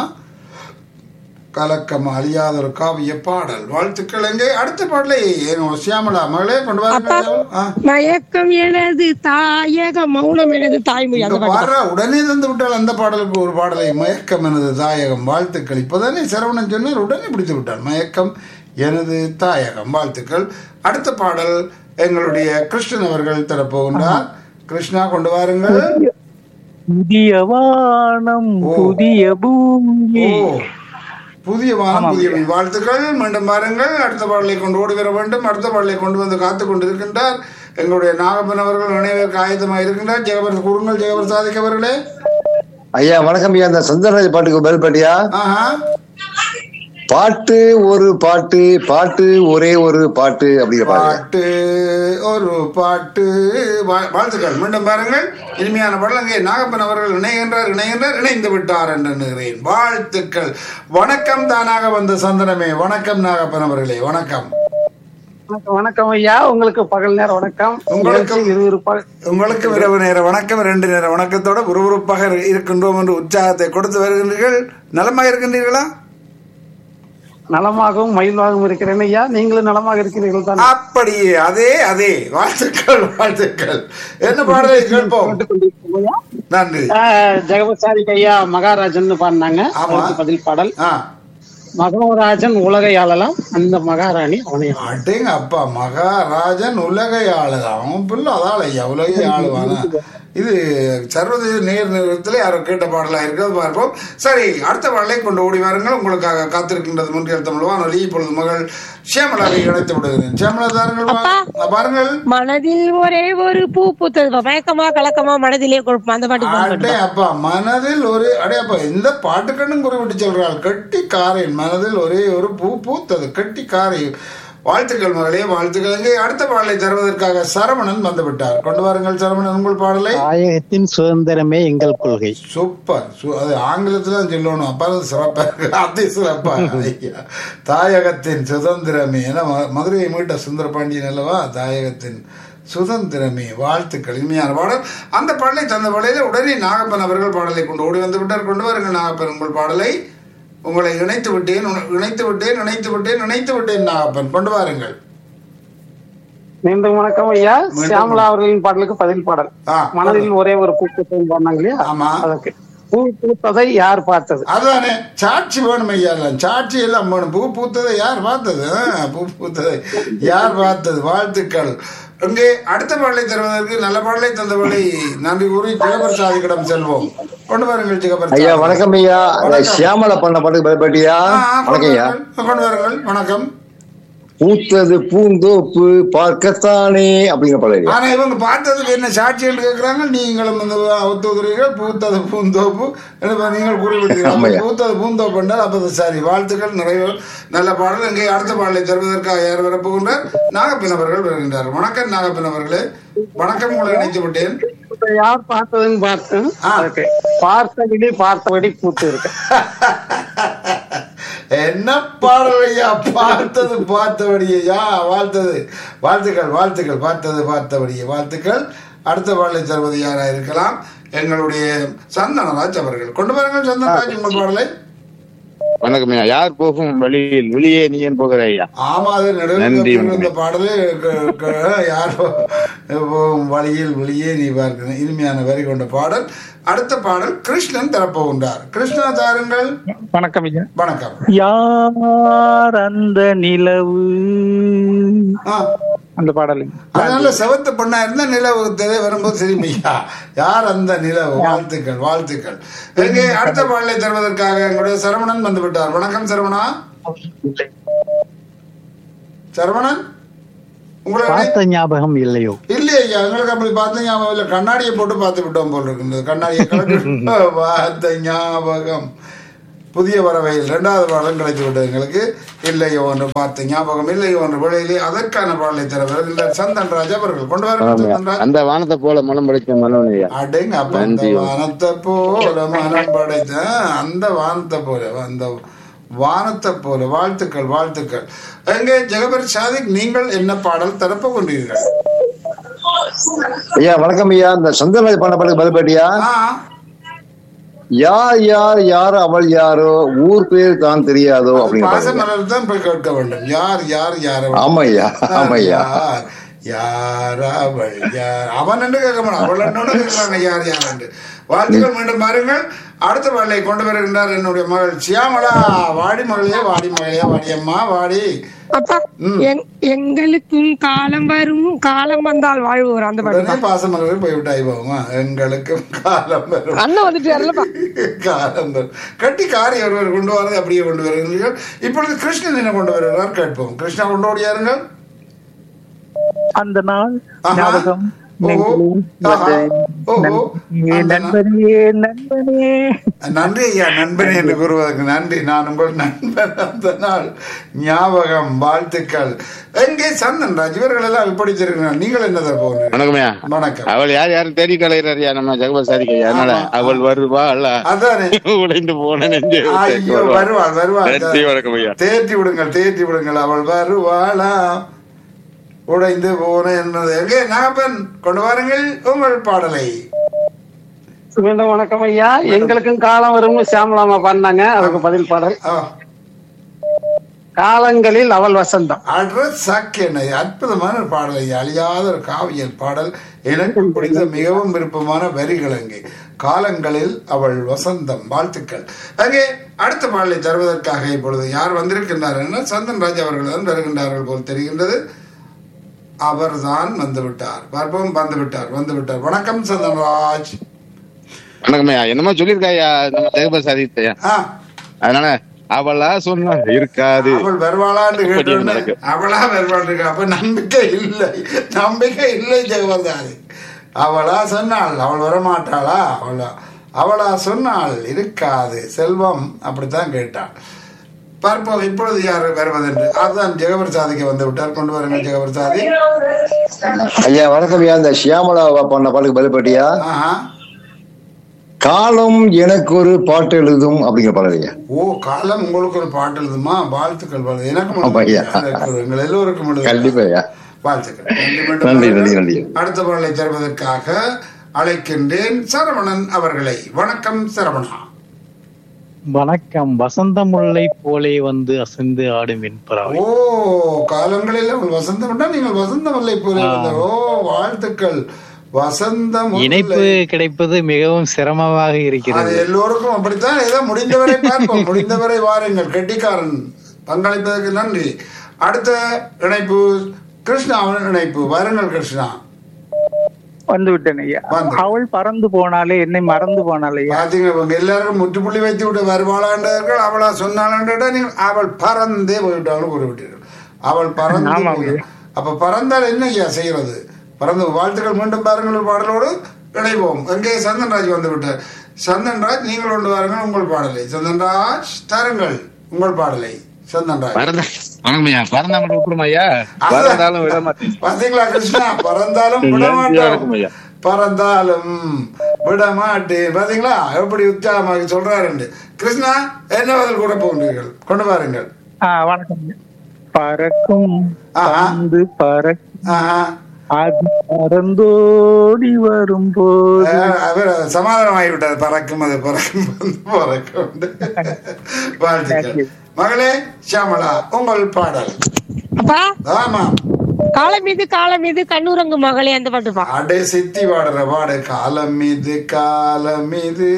கலக்கமா அழியாத ஒரு காவிய பாடல் வாழ்த்துக்கள் எங்கே அடுத்த பாடலை ஏன் சியாமலா மகளே கொண்டு வாருங்கள் ஆ மயக்கம் எனது தாயக மௌனம் எனது தாய்மொழி அந்த இந்த பாட்டு பாடுறா உடனே தந்து விட்டால் அந்த பாடலுக்கு ஒரு பாடலை மயக்கம் எனது தாயகம் வாழ்த்துக்கள் இப்போதானே சரவணன் சொன்னார் உடனே பிடித்து விட்டார் மயக்கம் எனது தாயகம் வாழ்த்துக்கள் அடுத்த பாடல் எங்களுடைய கிருஷ்ணன் அவர்கள் தரப்போகின்றார் கிருஷ்ணா கொண்டு வாருங்கள் புதிய வானம் ஓ. புதிய ஓ பூமி புதிய வானம் புதிய மீன். வாழ்த்துக்கள் மீண்டும் பாருங்கள் அடுத்த பாடலை கொண்டு ஓடி வர வேண்டும் அடுத்த பாடலை கொண்டு வந்து காத்து கொண்டிருக்கின்றார் எங்களுடைய நாகப்பன் அவர்கள் நினைவிற்கு ஆயுதமாக இருக்கின்றார் ஜெகபர் கூறுங்கள் ஜெகபர் சாதிக் அவர்களே ஐயா வணக்கம் ஐயா இந்த சந்தனராஜ் பாட்டுக்கு பதில் பாட்டியா ஆஹா பாட்டு ஒரு பாட்டு பாட்டு ஒரே ஒரு பாட்டு அப்படிங்கிற பாட்டு பாட்டு ஒரு பாட்டு வா- வாழ்த்துக்கள் மீண்டும் பாருங்கள் இனிமையான பாடல் அங்கே நாகப்பன் அவர்கள் இணைகின்றார் இணைகின்றார் இணைந்து விட்டார் என்று எண்ணுகிறேன் வாழ்த்துக்கள் வணக்கம் தானாக வந்த சந்தனமே வணக்கம் நாகப்பன் அவர்களே வணக்கம் வணக்கம் ஐயா உங்களுக்கு பகல் நேரம் வணக்கம் உங்களுக்கு- நிகழ்ச்சி விறுவிறுப்பாக உங்களுக்கு இரவு நேர வணக்கம் ரெண்டு நேர வணக்கத்தோட விறுவிறுப்பாக இருக்கின்றோம் என்று உற்சாகத்தை கொடுத்து வருகின்றீர்கள் நலமாக இருக்கின்றீர்களா நலமாகவும் மகிழ்வாகவும் இருக்கிறேன் ஐயா நீங்களும் நலமாக இருக்கிறீர்கள் தான் அப்படியே அதே அதே வாழ்த்துக்கள் வாழ்த்துக்கள் என்ன பாடலை கேட்போம் நன்றி ஜெகபசாரி ஐயா மகாராஜன் பாடினாங்க ஆமா. அவருக்கு பதில் பாடல் ஆ மகாராஜன் உலகை ஆளலாம் அந்த மகாராணி அவனை ஆளலாம். அடேங்க அப்பா மகாராஜன் உலகை ஆளுதான் அவன் பிள்ளை அதால ஐயா உலகை ஆளுவானா இது சர்வதேச நேர் நிறுவனத்தில் யாரோ கேட்ட பாடலா இருக்கிறது பார்ப்போம் சரி அடுத்த பாடலை கொண்டு ஓடி வாருங்கள் உங்களுக்காக காத்திருக்கின்றது முன்றியல் தமிழ் வானொலி இப்பொழுது மகள் சியாமலாவை இணைத்து விடுகிறேன் சியாமலா தாருங்கள் வா- பாருங்கள் மனதில் ஒரே ஒரு பூ பூத்தது மயக்கமா கலக்கமா மனதிலே கொடுப்போம் அந்த பாட்டுக்கு பதில் அடே பாட்டு. அப்பா மனதில் ஒரு அடே அப்பா இந்த பாட்டுக்கண்ணும் குறிப்பிட்டு சொல்றாள் கட்டி காரின் மனதில் ஒரே ஒரு பூ பூத்தது கட்டி காரை வாழ்த்துக்கள் மகளே வாழ்த்துக்கள் இங்கே அடுத்த பாடலை தருவதற்காக சரவணன் வந்து விட்டார் கொண்டு வாருங்கள் சரவணன் உங்கள் பாடலை தாயகத்தின் சுதந்திரமே எங்கள் கொள்கை சூப்பர் சு- அது ஆங்கிலத்துல தான் சொல்லணும் அப்ப அது சிறப்பா இருக்கு அதி சிறப்பா ஐயா. தாயகத்தின் சுதந்திரமே என ம- மதுரையை மீட்ட சுந்தர பாண்டியன் அல்லவா தாயகத்தின் சுதந்திரமே வாழ்த்துக்கள் இனிமையான பாடல் அந்த பாடலை தந்த பாடலை உடனே நாகப்பன் அவர்கள் பாடலை கொண்டு ஓடி வந்து விட்டார் கொண்டு வாருங்கள் நாகப்பன் உங்கள் பாடலை உங்களை இணைத்து விட்டேன் உன- இணைத்து விட்டேன் இணைத்து விட்டேன் இணைத்து விட்டேன் நாகப்பன் கொண்டு வாருங்கள் மீண்டும் வணக்கம் ஐயா சியாமலா அவர்களின் பாடலுக்கு பதில் பாடல் ஆ, மனதில் ஒரே ஒரு பூ பூத்தது பாடினாங்க இல்லையா ஆமா. அதற்கு பூ பூத்ததை யார் பார்த்தது அதானே சாட்சி வேணும் ஐயா எல்லாம் சாட்சி எல்லாம் வேணும் பூ பூத்ததை யார் பார்த்தது ஆ, பூ பூத்ததை யார் பார்த்தது வாழ்த்துக்கள் இங்கே அடுத்த பாடலை தருவதற்கு நல்ல பாடலை தந்தவளை நன்றி கூறி ஜெகபிரசாதிக்கிடம் செல்வோம் கொண்டு வாருங்கள் ஐயா ஜெகபிரசாத் வணக்கம் ஐயா வணக்கம். சியாமலா பண்ண பாட்டுக்கு பதில் பாட்டியா ஆ, ஆ, கொண்டு வணக்கம் ஐயா வாருங்கள் கொண்டு வாருங்கள் வணக்கம் பூத்தது பூந்தோப்பு பார்க்கத்தானே அப்படிங்கிற பாடல் ஐயா ஆனா இவங்க பார்த்ததுக்கு என்ன சாட்சி என்று கேட்கிறாங்க நீங்களும் வந்து ஒத்துக்கிறீர்கள் பூத்தது பூந்தோப்பு என்று நீங்கள் குறிப்பிட்டீர்கள் ஆமாய்யா. பூத்தது பூந்தோப்பு என்றால் அப்போ சரி வாழ்த்துக்கள் நிறைவு நல்ல பாடல் இங்கே அடுத்த பாடலை தருவதற்காக யார் வரப்போகின்றார் நாகப்பின் அவர்கள் வருகின்றார் வணக்கம் நாகப்பின் அவர்களே வணக்கம் உங்களை இணைத்து விட்டேன் இதை யார் பார்த்ததுன்னு பார்த்தேன் ஆ. அதுக்கு பார்த்தபடி பார்த்தபடி பூத்து இருக்கு என்ன பாடல் ஐயா பார்த்தது பார்த்தபடியா வாழ்த்தது வாழ்த்துக்கள் வாழ்த்துக்கள் பார்த்தது பார்த்தபடியே வாழ்த்துக்கள் அடுத்த பாடலை தருவது யாரா இருக்கலாம் எங்களுடைய சந்தனராஜ் அவர்கள் கொண்டு வாருங்கள் சந்தனராஜ் உங்கள் பாடலை வணக்கம் ஐயா யார் போகும் வழியில் வெளியே நீ ஏன் போகிற ஐயா ஆமா அது நடுவில் நன்றி, இந்த வணக்கம். பாடலே க- க- யார் போ- போகும் வழியில் வெளியே நீ பார்க்கிற இனிமையான வரி கொண்ட பாடல் அடுத்த பாடல் கிருஷ்ணன் தரப்போகின்றார் கிருஷ்ணா தாருங்கள் வணக்கம் ஐயா வணக்கம் யார் அந்த நிலவு ஆ அந்த பாடல் அதனால செவத்து பொண்ணா இருந்தா நிலவு தெரிய வரும்போது சரிமையா யார் அந்த நிலவு வாழ்த்துக்கள் வாழ்த்துக்கள் எங்கே அடுத்த பாடலை தருவதற்காக எங்களுடைய சரவணன் வந்து விட்டார் வணக்கம் சரவணா சரவணன் உங்களுக்கு பார்த்த ஞாபகம் இல்லையோ இல்லையா ஐயா எங்களுக்கு அப்படி பார்த்த ஞாபகம் இல்லை கண்ணாடியை போட்டு பார்த்து விட்டோம் போல் இருக்கின்றது கண்ணாடியை கலட்டி பார்த்த ஞாபகம் புதிய வரவையில் இரண்டாவது பாடம் கிடைத்து விட்டது எங்களுக்கு இல்லையோ என்று பார்த்த ஞாபகம் இல்லையோ என்று விளையிலே அதற்கான பாடலை தர வருகின்றார் சந்தன் ராஜ் அவர்கள் கொண்டு வர சந்தன் ராஜ் அந்த வானத்தை போல மனம் படைச்ச மனோன் ஐயா அடேங்க அப்ப அந்த நன்றி. வானத்தை போல மனம் படைத்த அந்த வானத்தை போல அந்த வானத்தை போல வாழ்த்துக்கள் வாழ்த்துக்கள் எங்கே ஜெகபர் சாதிக் நீங்கள் என்ன பாடல் தரப்ப கொண்டீர்கள் ஐயா வணக்கம் ஐயா இந்த சந்திரராஜ் பண்ண பாட்டுக்கு பதில் பாட்டியா ஆ, யார் யார் யார் அவள் யாரோ ஊர் பேர் தான் தெரியாதோ அப்படிங்கிற பாட்டு. பாசமலர் தான் போய் கேட்க வேண்டும் யார் யார் யார் அவள்? ஆமா ஐயா ஆமா ஐயா யார் யார் அவள் யார் அவன் என்று கேட்க மாட்டான் அவள் என்னோட கேட்கிறாங்க யார் யார் என்று வாழ்த்துக்கள் மீண்டும் பாருங்கள் அடுத்த பாடலை கொண்டு வருகின்றார் என்னுடைய மகள் சியாமலா வாடி மகளே வாடி மகளே வாடி அம்மா வாடி அப்பா எங்- எங்களுக்கும் காலம் வரும் காலம் வந்தால் வாழ்வோர் அந்த பாட்டு உடனே பாசமலர் போய் விட்டாய் போமா எங்களுக்கும் காலம் வரும் அண்ணன் வந்துட்டாருல்லப்பா காலம் வரும் கட்டி காரி ஒருவர் கொண்டு வரது அப்படியே கொண்டு வருகிறீர்கள் இப்பொழுது கிருஷ்ணன் என்ன கொண்டு வருகிறார் கேட்போம் கிருஷ்ணா கொண்டு ஓடியாருங்கள் அந்த நாள் ஆஹா. ஞாபகம் ஓஹோ. ஆஹா. ஓஹோ. அந்த நாள். நண்பனே நண்பனே நன்றி ஐயா நண்பனே என்று கூறுவதற்கு நன்றி நான் உங்கள் நண்பன் அந்த நாள் ஞாபகம் வாழ்த்துக்கள் எங்கே சந்தன் ராஜ் இவர்கள் எல்லாம் இப்படி தெரிகிறார் நீங்கள் என்ன தர போகிறீர்கள் வணக்கம் ஐயா வணக்கம் அவள் யார் யாரும் தேடி கலையிறாரியா நம்ம ஜெகபத் சாதிக் ஐயா அதனால ஆமா. அவள் வருவாள் அதானே உடைந்து போன நெஞ்சு ஐயோ வருவாள் வருவாள் நன்றி வணக்கம் ஐயா தேற்றி விடுங்கள் தேற்றி விடுங்கள் அவள் வருவாளா உடைந்து போன என்னது எங்கே நாகப்பன் கொண்டு வாருங்கள் உங்கள் பாடலை மீண்டும் வணக்கம் ஐயா எங்களுக்கும் காலம் வரும்னு சியாமலாமா பண்ணாங்க அதுக்கு பதில் பாடல் ஆ, காலங்களில் அவள் வசந்தம் அட்ரஸ் சாக்கியனை அற்புதமான ஒரு பாடல் ஐயா. அழியாத ஒரு காவியல் பாடல் எனக்கு பிடித்த மிகவும் விருப்பமான வரிகள் அங்கே காலங்களில் அவள் வசந்தம் வாழ்த்துக்கள் அங்கே அடுத்த பாடலை தருவதற்காக இப்பொழுது யார் வந்திருக்கின்றார் என சந்தன் ராஜ் அவர்கள் தான் வருகின்றார்கள் போல் தெரிகின்றது அவர்தான் வந்து விட்டார் பார்ப்போம் வந்து விட்டார் வந்து விட்டார் வணக்கம் சந்தன் ராஜ் வணக்கம் ஐயா என்னமோ சொல்லியிருக்காயா நம்ம ஜெகபத் சாதிக் ஐயா ஆ அதனால அவளா சொன்னா இருக்காது அவள் வருவாளான்னு எப்படி கேட்டோன்னு நடக்கு? அவளா வருவாள் இருக்கு அப்ப நம்பிக்கை இல்லை நம்பிக்கை இல்லை ஜெகவர்தாரி அவளா சொன்னாள் அவள் வரமாட்டாளா அவளா அவளா சொன்னாள் இருக்காது செல்வம் அப்படித்தான் கேட்டாள் பார்ப்போம் இப்பொழுது யார் வருவதென்று அதுதான் ஜெகபிரசாதிக்கு வந்து விட்டார் கொண்டு வருங்கள் ஜெகபிரசாதி ஐயா வணக்கம் ஐயா இந்த ஷியாமலா பண்ண பாட்டுக்கு பதில் பாட்டியா ஆஹா காலம் எனக்கு ஒரு பாட்டு எழுதும் அப்படிங்கிற பாடல் ஐயா ஓ காலம் உங்களுக்கு ஒரு பாட்டு எழுதுமா வாழ்த்துக்கள் பாடு எனக்கு ஆமா ஐயா. மட்டும் எங்கள் எல்லோருக்கும் எழுதும். கண்டிப்பா ஐயா வாழ்த்துக்கள் நன்றி மீண்டும் நன்றி, பாருங்கள். நன்றி, நன்றி. அடுத்த பாடலை தருவதற்காக அழைக்கின்றேன் சரவணன் அவர்களை வணக்கம் சரவணா வணக்கம் வசந்த முல்லை போலே வந்து அசைந்து ஆடும் என்பறாவை ஓ காலங்களில் அவள் வசந்தம் என்றால் நீங்கள் வசந்த முல்லை போல இருந்தவர். ஓ வாழ்த்துக்கள் வசந்த முல்லை. இணைப்பு கிடைப்பது மிகவும் சிரமமாக அது இருக்கிறது எல்லோருக்கும் அப்படித்தான் ஏதோ முடிந்தவரை பார்ப்போம் முடிந்தவரை வாருங்கள் கெட்டிக்காரன் பங்களிப்பதற்கு நன்றி அடுத்த இணைப்பு கிருஷ்ணாவின் இணைப்பு வாருங்கள் கிருஷ்ணா வந்து விட்டேன் ஐயா வந்து. அவள் பறந்து போனாலே என்னை மறந்து போனாலே ஐயா பாத்தீங்க இவங்க எல்லாருக்கும் முற்றுப்புள்ளி வைத்து விட்டு வருவாளாண்டவர்கள் அவளா சொன்னாளாண்டா நீங்கள் அவள் பறந்தே போய்விட்டாலும் கூறிவிட்டீர்கள் அவள் பறந்து ஆமா, போனாள். அப்ப பறந்தால் என்ன ஐயா செய்யறது பறந்து வாழ்த்துக்கள் மீண்டும் பாருங்கள் ஒரு பாடலோடு இணைவோம் எங்கே சந்தன்ராஜ் வந்து விட்டார் சந்தன்ராஜ் நீங்கள் கொண்டு வாருங்கள் உங்கள் பாடலை சந்தன்ராஜ் தாருங்கள் உங்கள் பாடலை சந்தன்ராஜ் பறந்த வணக்கம் ஐயா பறந்தா மட்டும் விட்டுருமா ஐயா பறந்தாலும் விட மாட்டேன் பாத்தீங்களா கிருஷ்ணா பறந்தாலும் விட நன்றி, மாட்டோம் வணக்கம் ஐயா. பறந்தாலும் விட மாட்டேன் பாத்தீங்களா எப்படி உற்சாகமாக சொல்றாரு கிருஷ்ணா என்ன பதில் கூட போகின்றீர்கள் கொண்டு பாருங்கள் ஆ, வணக்கம் ஐயா. பறக்கும் ஆஹா. பந்து பறக்கும் ஆஹா. அது பறந்தோடி வரும்போது அஹ், அவர் சமாதானம் ஆகிவிட்டார் பறக்கும் அது பறக்கும் வந்து பறக்கும் வாழ்த்துக்கள் மகளே ஷியாமளா உங்கள் பாடல் அப்பா ஆமா காலம் மீது காலம் மீது கண்ணுரங்கு மகளே அந்த பாட்டுப்பா அடே சித்தி பாடுற பாடு காலம் மீது காலம் மீது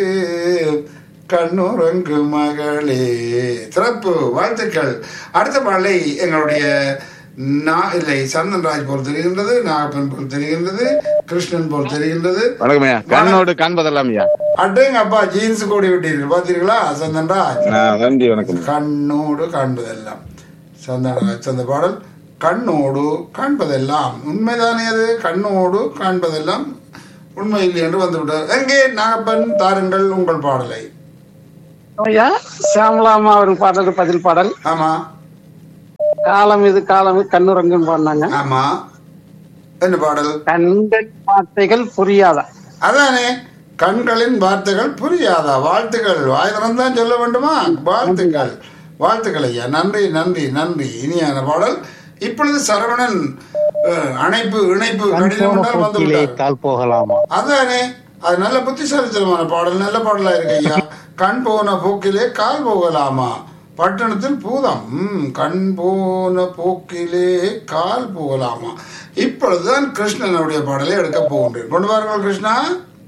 கண்ணுறங்கு மகளே சிறப்பு வாழ்த்துக்கள் அடுத்த பாடலை எங்களுடைய நா- இல்லை சந்தன்ராஜ் போல் தெரிகின்றது நாகப்பன் போல் தெரிகின்றது கிருஷ்ணன் போல் தெரிகின்றது வணக்கம் ஐயா கண்ணோடு காண்பதெல்லாம் ஐயா அடேங்க அப்பா ஜீன்ஸ் கோடி விட்டீர்கள் பார்த்தீர்களா சந்தன்ராஜ் நன்றி வணக்கம் கண்ணோடு காண்பதெல்லாம் சந்தனராஜ் அந்த பாடல் கண்ணோடு காண்பதெல்லாம் உண்மைதானே அது கண்ணோடு காண்பதெல்லாம் உண்மை இல்லை என்று வந்துவிட்டார் எங்கே நாகப்பன் தாருங்கள் உங்கள் பாடலை ஐயா சியாமலாமா அவர்கள் பாடலுக்கு பதில் பாடல் ஆமா காலம் இது காலம் இது கண்ணுரங்குன்னு பாடினாங்க ஆமா என்ன பாடல் கண்கள் வார்த்தைகள் புரியாதா அதானே கண்களின் வார்த்தைகள் புரியாதா வாழ்த்துக்கள் வாய் திறந்தான் சொல்ல வேண்டுமா வாழ்த்துக்கள் வாழ்த்துக்கள் ஐயா நன்றி நன்றி நன்றி இனியான பாடல் இப்பொழுது சரவணன் அஹ், அணைப்பு இணைப்பு கண் கடிதம் போன என்றால் வந்து போக்கிலே விட்டார் கால் போகலாமா அதானே அது நல்ல புத்திசாலித்தனமான பாடல் நல்ல பாடலா இருக்கு ஐயா கண் போன போக்கிலே கால் போகலாமா பட்டணத்தில் பூதம் ம், கண் போன போக்கிலே கால் போகலாமா இப்பொழுதுதான் கிருஷ்ணனுடைய பாடலை எடுக்க போகின்றேன் கொண்டு வாருங்கள் கிருஷ்ணா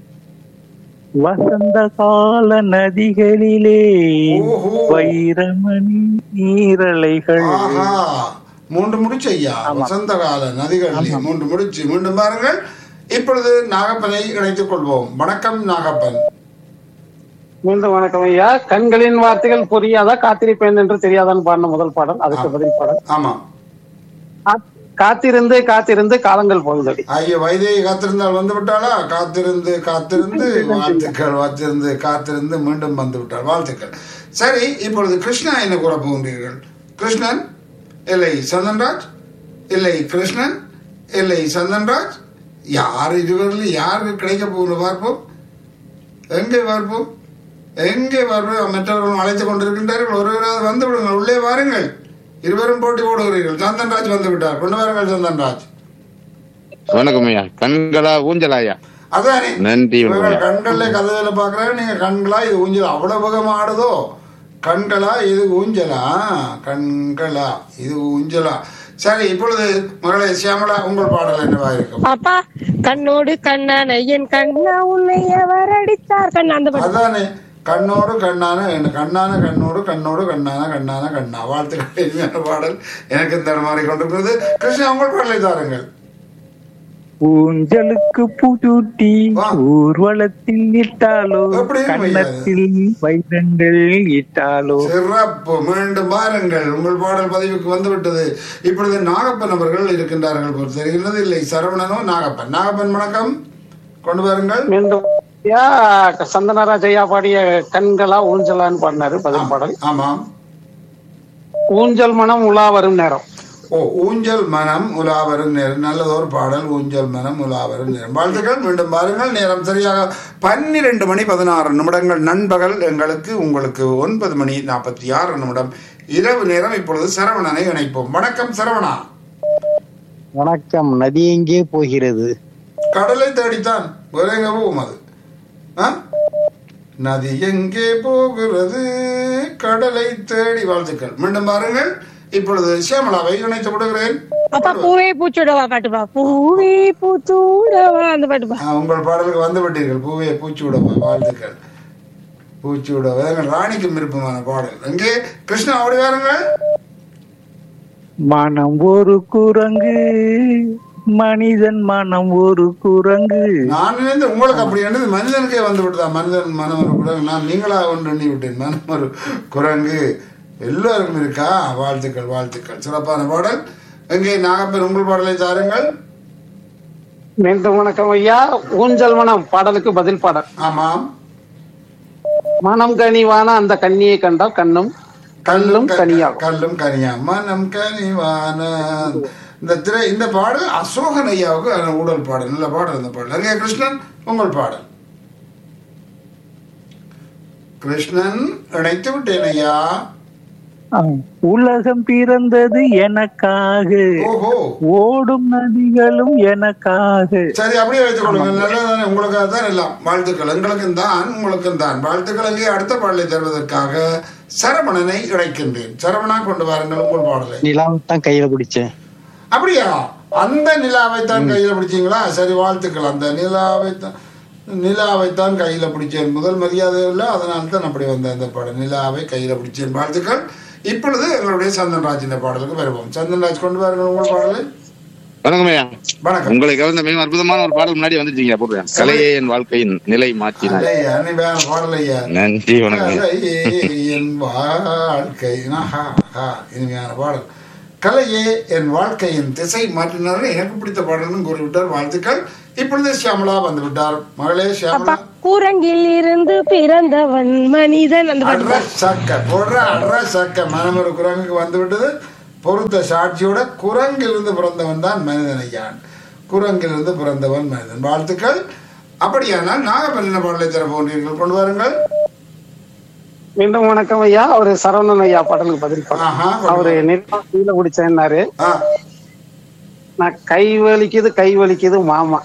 வசந்த கால நதிகளிலே ஓஹோ. வைரமணி நீரலைகள் ஆஹா மூன்று முடிச்சு ஐயா வசந்த கால நதிகளிலே மூன்று முடிச்சு மீண்டும் பாருங்கள் இப்பொழுது நாகப்பனை இணைத்துக் கொள்வோம் வணக்கம் நாகப்பன் மீண்டும் வணக்கம் ஐயா கண்களின் வார்த்தைகள் புரியாதா காத்திருப்பேன் என்று தெரியாதான்னு பாடின முதல் பாடல் அதுக்கு பதில் பாடல் ஆமா காத்- காத்திருந்து காத்திருந்து காலங்கள் போகுதடி ஐயோ வைதேகி காத்திருந்தால் வந்து விட்டாளா காத்திருந்து காத்திருந்து வாழ்த்துக்கள் வாழ்த்திருந்து காத்திருந்து மீண்டும் வந்து விட்டாள் வாழ்த்துக்கள் சரி இப்பொழுது கிருஷ்ணா என்ன கூற போகின்றீர்கள் கிருஷ்ணன் இல்லை சந்தன்ராஜ் இல்லை கிருஷ்ணன் இல்லை சந்தன்ராஜ் யார் இருவரில் யாருக்கு கிடைக்க போகுது பார்ப்போம் எங்கே பார்ப்போம் எங்கே பார்ப்போம் மற்றவர்கள் அழைத்துக் கொண்டிருக்கின்றார்கள் ஒருவராவது வந்து விடுங்கள் உள்ளே வாருங்கள் இருவரும் போட்டி போடுகிறீர்கள் சந்தன்ராஜ் வந்து விட்டார் கொண்டு வாருங்கள் சந்தன்ராஜ் வணக்கம் ஐயா கண்களா ஊஞ்சலாயா அதானே நன்றி இவர்கள் வணக்கம் ஐயா. கண்கள்ல கதவுல பாக்குறாங்க நீங்க கண்களா இது ஊஞ்சல் அவ்வளவு வேகமா ஆடுதோ கண்களா இது ஊஞ்சலா கண்களா இது ஊஞ்சலா சரி இப்பொழுது மகளே சியாமலா உங்கள் பாடல் என்னவா இருக்கும் அப்பா கண்ணோடு கண்ணான என் கண்ணா உன்னை எவர் அடித்தார் கண்ணா அந்த பாட்டு அதானே கண்ணோடு கண்ணான என்ன கண்ணான கண்ணோடு கண்ணோடு கண்ணான கண்ணான கண்ணா வாழ்த்துக்கள் இனிமையான பாடல் எனக்கு தடுமாறி கொண்டிருக்கிறது கிருஷ்ணா உங்கள் பாடலை தாருங்கள் ஊஞ்சலுக்கு பூச்சூட்டி வா. ஊர்வலத்தில் இட்டாலோ எப்படி இருக்கும் ஐயா இது? கன்னத்தில் வைரங்கள் இட்டாலோ சிறப்பு மீண்டும் பாருங்கள் உங்கள் பாடல் பதிவுக்கு வந்துவிட்டது இப்பொழுது நாகப்பன் அவர்கள் இருக்கின்றார்கள் போல் தெரிகிறது இல்லை சரவணனோ நாகப்பன் நாகப்பன் வணக்கம் கொண்டு வாருங்கள் மீண்டும் ஐயா சந்தனராஜ் ஐயா பாடிய கண்களா ஊஞ்சலான்னு பாடினாரு பதில் பாடல் ஆமாம் ஊஞ்சல் மனம் உலா வரும் நேரம் ஓ ஊஞ்சல் மனம் உலாவரும் நேரம் நல்லதொரு பாடல் ஊஞ்சல் மனம் உலாவரும் நேரம் வாழ்த்துக்கள் மீண்டும் பாருங்கள் நேரம் சரியாக பன்னிரண்டு மணி பதினாறு நிமிடங்கள் நண்பகல் எங்களுக்கு உங்களுக்கு ஒன்பது மணி நாற்பத்தி ஆறு நிமிடம் இரவு நேரம் இப்பொழுது சரவணனை இணைப்போம் வணக்கம் சரவணா வணக்கம் நதி எங்கே போகிறது கடலை தேடித்தான் வேற எங்க போகும் அது ஆ? நதி எங்கே போகிறது கடலை தேடி வாழ்த்துக்கள் மீண்டும் பாருங்கள் இப்பொழுது சியாமலாவை இணைத்து விடுகிறேன் அப்பா பூவே பூச்சூடவா பாட்டுப்பா பூவே பூச்சூடவா அந்த பாட்டுப்பா ஆ, உங்கள் பாடலுக்கு வந்து விட்டீர்கள் பூவே பூச்சூடவா வாழ்த்துக்கள் பூச்சூடவா எங்கள் ராணிக்கும் விருப்பமான பாடல் எங்கே கிருஷ்ணா ஓடி வாருங்கள் மனம் ஒரு குரங்கு மனிதன் மனம் ஒரு குரங்கு நான் நினைந்து உங்களுக்கு அப்படி என்னது மனிதனுக்கே வந்து விட்டதா மனிதன் மனம் ஒரு குரங்கு நான் நீங்களா ஒன்று எண்ணி விட்டேன் மனம் ஒரு குரங்கு எல்லோருக்கும் இருக்கா வாழ்த்துக்கள் வாழ்த்துக்கள் சிறப்பான பாடல் எங்கே நாகப்பன் உங்கள் பாடலை தாருங்கள் மீண்டும் வணக்கம் ஐயா ஊஞ்சல் மனம் பாடலுக்கு பதில் பாடல் ஆமாம் மனம் கனிவான அந்த கண்ணியை கண்டால் கண்ணும் கல்லும் க- கனியாகும் கல்லும் கனியா மனம் கனிவான இந்த திரை இந்த பாடல் அசோகன் ஐயாவுக்கு அந்த ஊடல் பாடல் நல்ல பாடல் இந்த பாடல் அங்கே கிருஷ்ணன் உங்கள் பாடல் கிருஷ்ணன் இணைத்து விட்டேன் ஐயா ஆம். உலகம் பிறந்தது எனக்காக ஓஹோ ஓடும் நதிகளும் எனக்காக சரி அப்படியே வைத்துக் கொள்ளுங்க நல்லதானே உங்களுக்காக தான் எல்லாம் வாழ்த்துக்கள் எங்களுக்கும் தான் உங்களுக்கும் தான் வாழ்த்துக்கள் அங்கே அடுத்த பாடலை தருவதற்காக சரவணனை இழைக்கின்றேன் சரவணா கொண்டு வாருங்கள் உங்கள் பாடலை நிலாவை தான் கையில பிடிச்சேன் அப்படியா அந்த நிலாவைத்தான் கையில பிடிச்சீங்களா சரி வாழ்த்துக்கள் அந்த நிலாவைத்தான் நிலாவைத்தான் கையில பிடிச்சேன் முதல் மரியாதை இல்லை அதனால தான் அப்படி வந்த அந்த பாடல் நிலாவை கையில பிடிச்சேன் வாழ்த்துக்கள் இப்பொழுது எங்களுடைய சந்தன்ராஜ் இந்த பாடலுக்கு வருவோம் சந்தன்ராஜ் கொண்டு வாருங்கள் உங்கள் பாடலை வணக்கம் ஐயா வணக்கம் உங்களை கவர்ந்த மிகவும் அற்புதமான ஒரு பாடல் முன்னாடி வந்துட்டீங்க போடுறேன் கலையே என் வாழ்க்கையின் நிலை மாற்றினார் ஐயா, அருமையான பாடல் ஐயா நன்றி வணக்கம் ஐயா. கலையே என் வாழ்க்கை ஆஹா, ஆஹா, இனிமையான பாடல் கலையே என் வாழ்க்கையின் திசை மாற்றினார் எனக்கு பிடித்த பாடலும் கூறிவிட்டார் வாழ்த்துக்கள் இப்பொழுது ஷியாமலா வந்து விட்டார் மகளே அப்பா ஷியாமலா கூரங்கில் இருந்து பிறந்தவன் மனிதன் அந்த பாட்டு அட்ரா சக்க போடுற அட்ரா சக்க மனமொரு குரங்குக்கு வந்து விட்டது பொருத்த சாட்சியோட குரங்கிலிருந்து பிறந்தவன் தான் மனிதன் ஐயான் குரங்கிலிருந்து பிறந்தவன் மனிதன் வாழ்த்துக்கள் அப்படியானால் நாகப்பல்லின பாடலை தர போன்றீர்கள் கொண்டு வாருங்கள் மீண்டும் வணக்கம் ஐயா அவரு சரவணன் ஐயா பாடலுக்கு பதில் பாடு. ஆஹா, அவரு நெருப்பா கீழே குடிச்சேன்னாரு ஆ நான் கை வலிக்குது கை வலிக்குது மாமா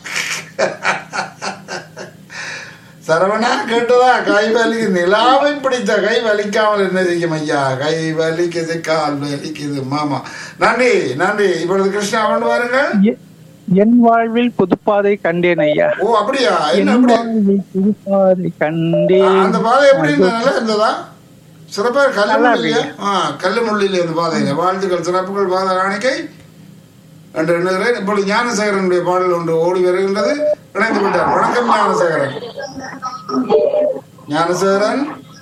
சரவணா கேட்டதா கை வலி நிலாவை பிடித்த கை வலிக்காமல் என்ன செய்யும் ஐயா கை வலிக்குது கால் வலிக்குது மாமா நன்றி நன்றி இப்பொழுது கிருஷ்ணா கொண்டு வாருங்கள் எ- என் வாழ்வில் புதுப்பாதை கண்டேன் ஐயா ஓ அப்படியா என் என்ன அப்படி வாழ்வில் புதுப்பாதை ஆ, கண்டேன் அந்த பாதை எப்படி இருந்தது? நல்லா இருந்ததா சிறப்பா கல்லு முள்ளிலையா ஆ கல்லு முள்ளிலே அந்த பாதையில வாழ்த்துக்கள் சிறப்புகள் பாத காணிக்கை என்று எண்ணுகிறேன் இப்பொழுது ஞானசேகரனுடைய பாடல் ஒன்று ஓடி வருகின்றது இணைந்து விட்டார் வணக்கம் ஞானசேகரன் ஞானசேகரன்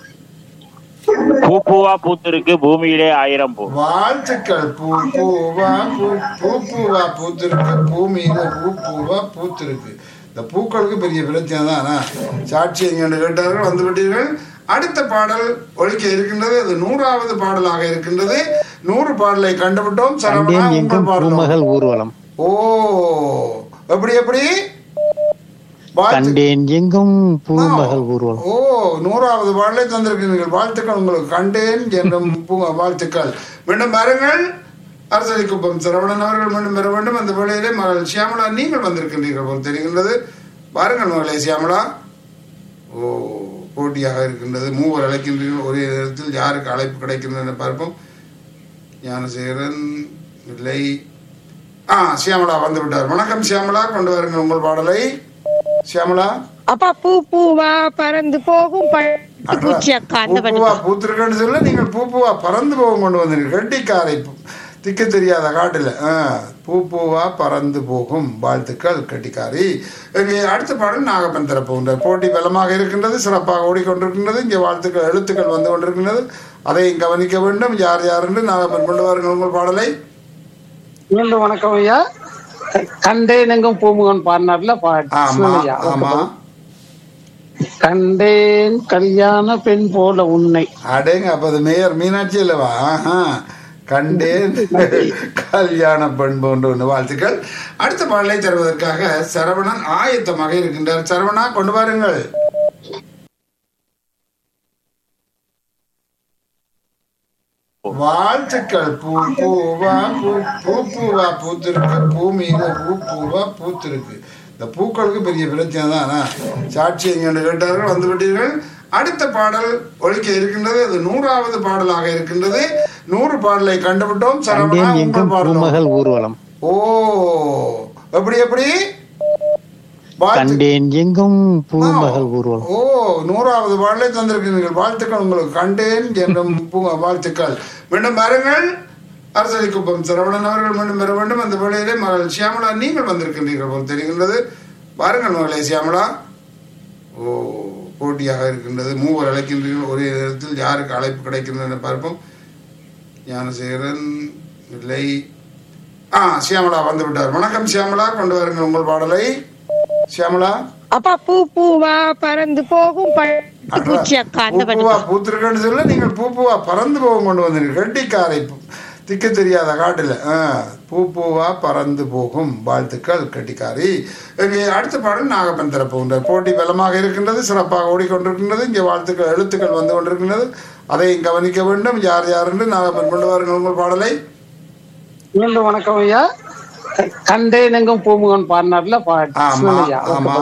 பூ பூவா பூத்திருக்கு பூமியிலே ஆயிரம் பூ வாழ்த்துக்கள் பூ பூவா பூ பூ பூவா பூத்திருக்கு பூமியில பூ பூவா பூத்திருக்கு இந்த பூக்களுக்கு பெரிய பிரச்சனை தான் ஆனா, சாட்சி எங்க கேட்டார்கள் வந்து விட்டீர்கள் அடுத்த பாடல் ஒழிக்க இருக்கின்றது அது நூறாவது பாடலாக இருக்கின்றது நூறு பாடலை கண்டுவிட்டோம் சரவணா கண்டேன் உங்கள் எங்கும் பாடலும் பூமகள் ஊர்வலம் ஓ எப்படி எப்படி வாழ்த்து- கண்டேன் எங்கும் பூமகள் ஊர்வலம் ஓ நூறாவது பாடலை தந்திருக்கிறீர்கள் வாழ்த்துக்கள் உங்களுக்கு கண்டேன் என்றும் பூ- வாழ்த்துக்கள் மீண்டும் பாருங்கள் அரசடி குப்பம் சரவணன் அவர்கள் மீண்டும் பெற வேண்டும் அந்த வேளையிலே மகள் சியாமலா நீங்கள் வந்திருக்கின்றீர்கள் போல் தெரிகின்றது பாருங்கள் மகளே சியாமலா ஓ போட்டியாக இருக்கின்றது மூவர் அழைக்கின்றீர்கள் ஒரே நேரத்தில் யாருக்கு அழைப்பு கிடைக்கின்றது என பார்ப்போம் ஞானசேகரன் இல்லை ஆ சியாமலா வந்து விட்டார் வணக்கம் சியாமலா கொண்டு வாருங்கள் உங்கள் பாடலை சியாமலா அப்பா பூ பூவா பறந்து போகும் பூச்சி அக்கா அந்த பாட்டு பூப்பூவா பூத்திருக்கேன்னு சொல்ல நீங்கள் பூப்பூவா பறந்து போகும் கொண்டு வந்தீங்க கெட்டிக்காரை பூ- திக்கு தெரியாத காட்டுல ஆ, பூப்பூவா பறந்து போகும் வாழ்த்துக்கள் கெட்டிக்காரி இங்கே அடுத்த பாடல் நாகப்பன் தரப்போகின்றார் போட்டி பலமாக இருக்கின்றது சிறப்பாக ஓடிக்கொண்டிருக்கின்றது இங்கே வாழ்த்துக்கள் எழுத்துக்கள் வந்து கொண்டிருக்கின்றது அதையும் கவனிக்க வேண்டும் யார் யார் என்று நாகப்பன் கொண்டு வாருங்கள் உங்கள் பாடலை மீண்டும் வணக்கம் ஐயா கண்டேன் எங்கும் பூமுகன் பாடினார்ல பாட்டு ஆமா ஐயா ஆமா கண்டேன் கல்யாண பெண் போல உன்னை அடேங்க அப்ப அது மேயர் மீனாட்சி அல்லவா ஆஹா கண்டேன் கல்யாண பெண் போன்ற ஒன்று வாழ்த்துக்கள் அடுத்த பாடலை தருவதற்காக சரவணன் ஆயத்தமாக இருக்கின்றார் சரவணா கொண்டு வாருங்கள் வாழ்த்துக்கள் பூ பூவா பூ பூ பூவா பூத்திருக்கு பூமியில பூ பூவா பூத்திருக்கு இந்த பூக்களுக்கு பெரிய பிரச்சனை தான் ஆனா, சாட்சி எங்க கேட்டார்கள் வந்து விட்டீர்கள் அடுத்த பாடல் ஒழிக்க இருக்கின்றது அது நூறாவது பாடலாக இருக்கின்றது நூறு பாடலை கண்டுவிட்டோம் சரவணா கண்டேன் உங்கள் எங்கும் பாடலும் பூமகள் ஊர்வலம் ஓ எப்படி எப்படி வாழ்த்து கண்டேன் எங்கும் பூமகள் ஊர்வலம் ஓ நூறாவது பாடலை தந்திருக்கிறீர்கள் வாழ்த்துக்கள் உங்களுக்கு கண்டேன் என்றும் பூ- வாழ்த்துக்கள் மீண்டும் பாருங்கள் அரசடி குப்பம் சரவணன் அவர்கள் மீண்டும் பெற வேண்டும் அந்த வேளையிலே மகள் சியாமலா நீங்கள் வந்திருக்கின்றீர்கள் போல் தெரிகின்றது பாருங்கள் மகளே சியாமலா ஓ போட்டியாக இருக்கின்றது மூவர் அழைக்கின்றீர்கள் ஒரே நேரத்தில் யாருக்கு அழைப்பு கிடைக்கின்றது என பார்ப்போம் ஞானசேகரன் இல்லை ஆ சியாமலா வந்து விட்டார் வணக்கம் சியாமலா கொண்டு வாருங்கள் உங்கள் பாடலை சியாமலா அப்பா பூ பூவா பறந்து போகும் பூச்சி அக்கா அந்த பாட்டு பூப்பூவா பூத்திருக்கேன்னு சொல்ல நீங்கள் பூப்பூவா பறந்து போகும் கொண்டு வந்தீங்க கெட்டிக்காரை பூ- திக்கு தெரியாத காட்டுல ஆ, பூப்பூவா பறந்து போகும் வாழ்த்துக்கள் கெட்டிக்காரி இங்கே அடுத்த பாடல் நாகப்பன் தரப்போகின்றார் போட்டி பலமாக இருக்கின்றது சிறப்பாக ஓடிக்கொண்டிருக்கின்றது இங்கே வாழ்த்துக்கள் எழுத்துக்கள் வந்து கொண்டிருக்கின்றது அதையும் கவனிக்க வேண்டும் யார் யார் என்று நாகப்பன் கொண்டு வாருங்கள் உங்கள் பாடலை மீண்டும் வணக்கம் ஐயா கண்டேன் எங்கும் பூமுகன் பாடினார்ல பாட்டு ஆமா ஐயா ஆமா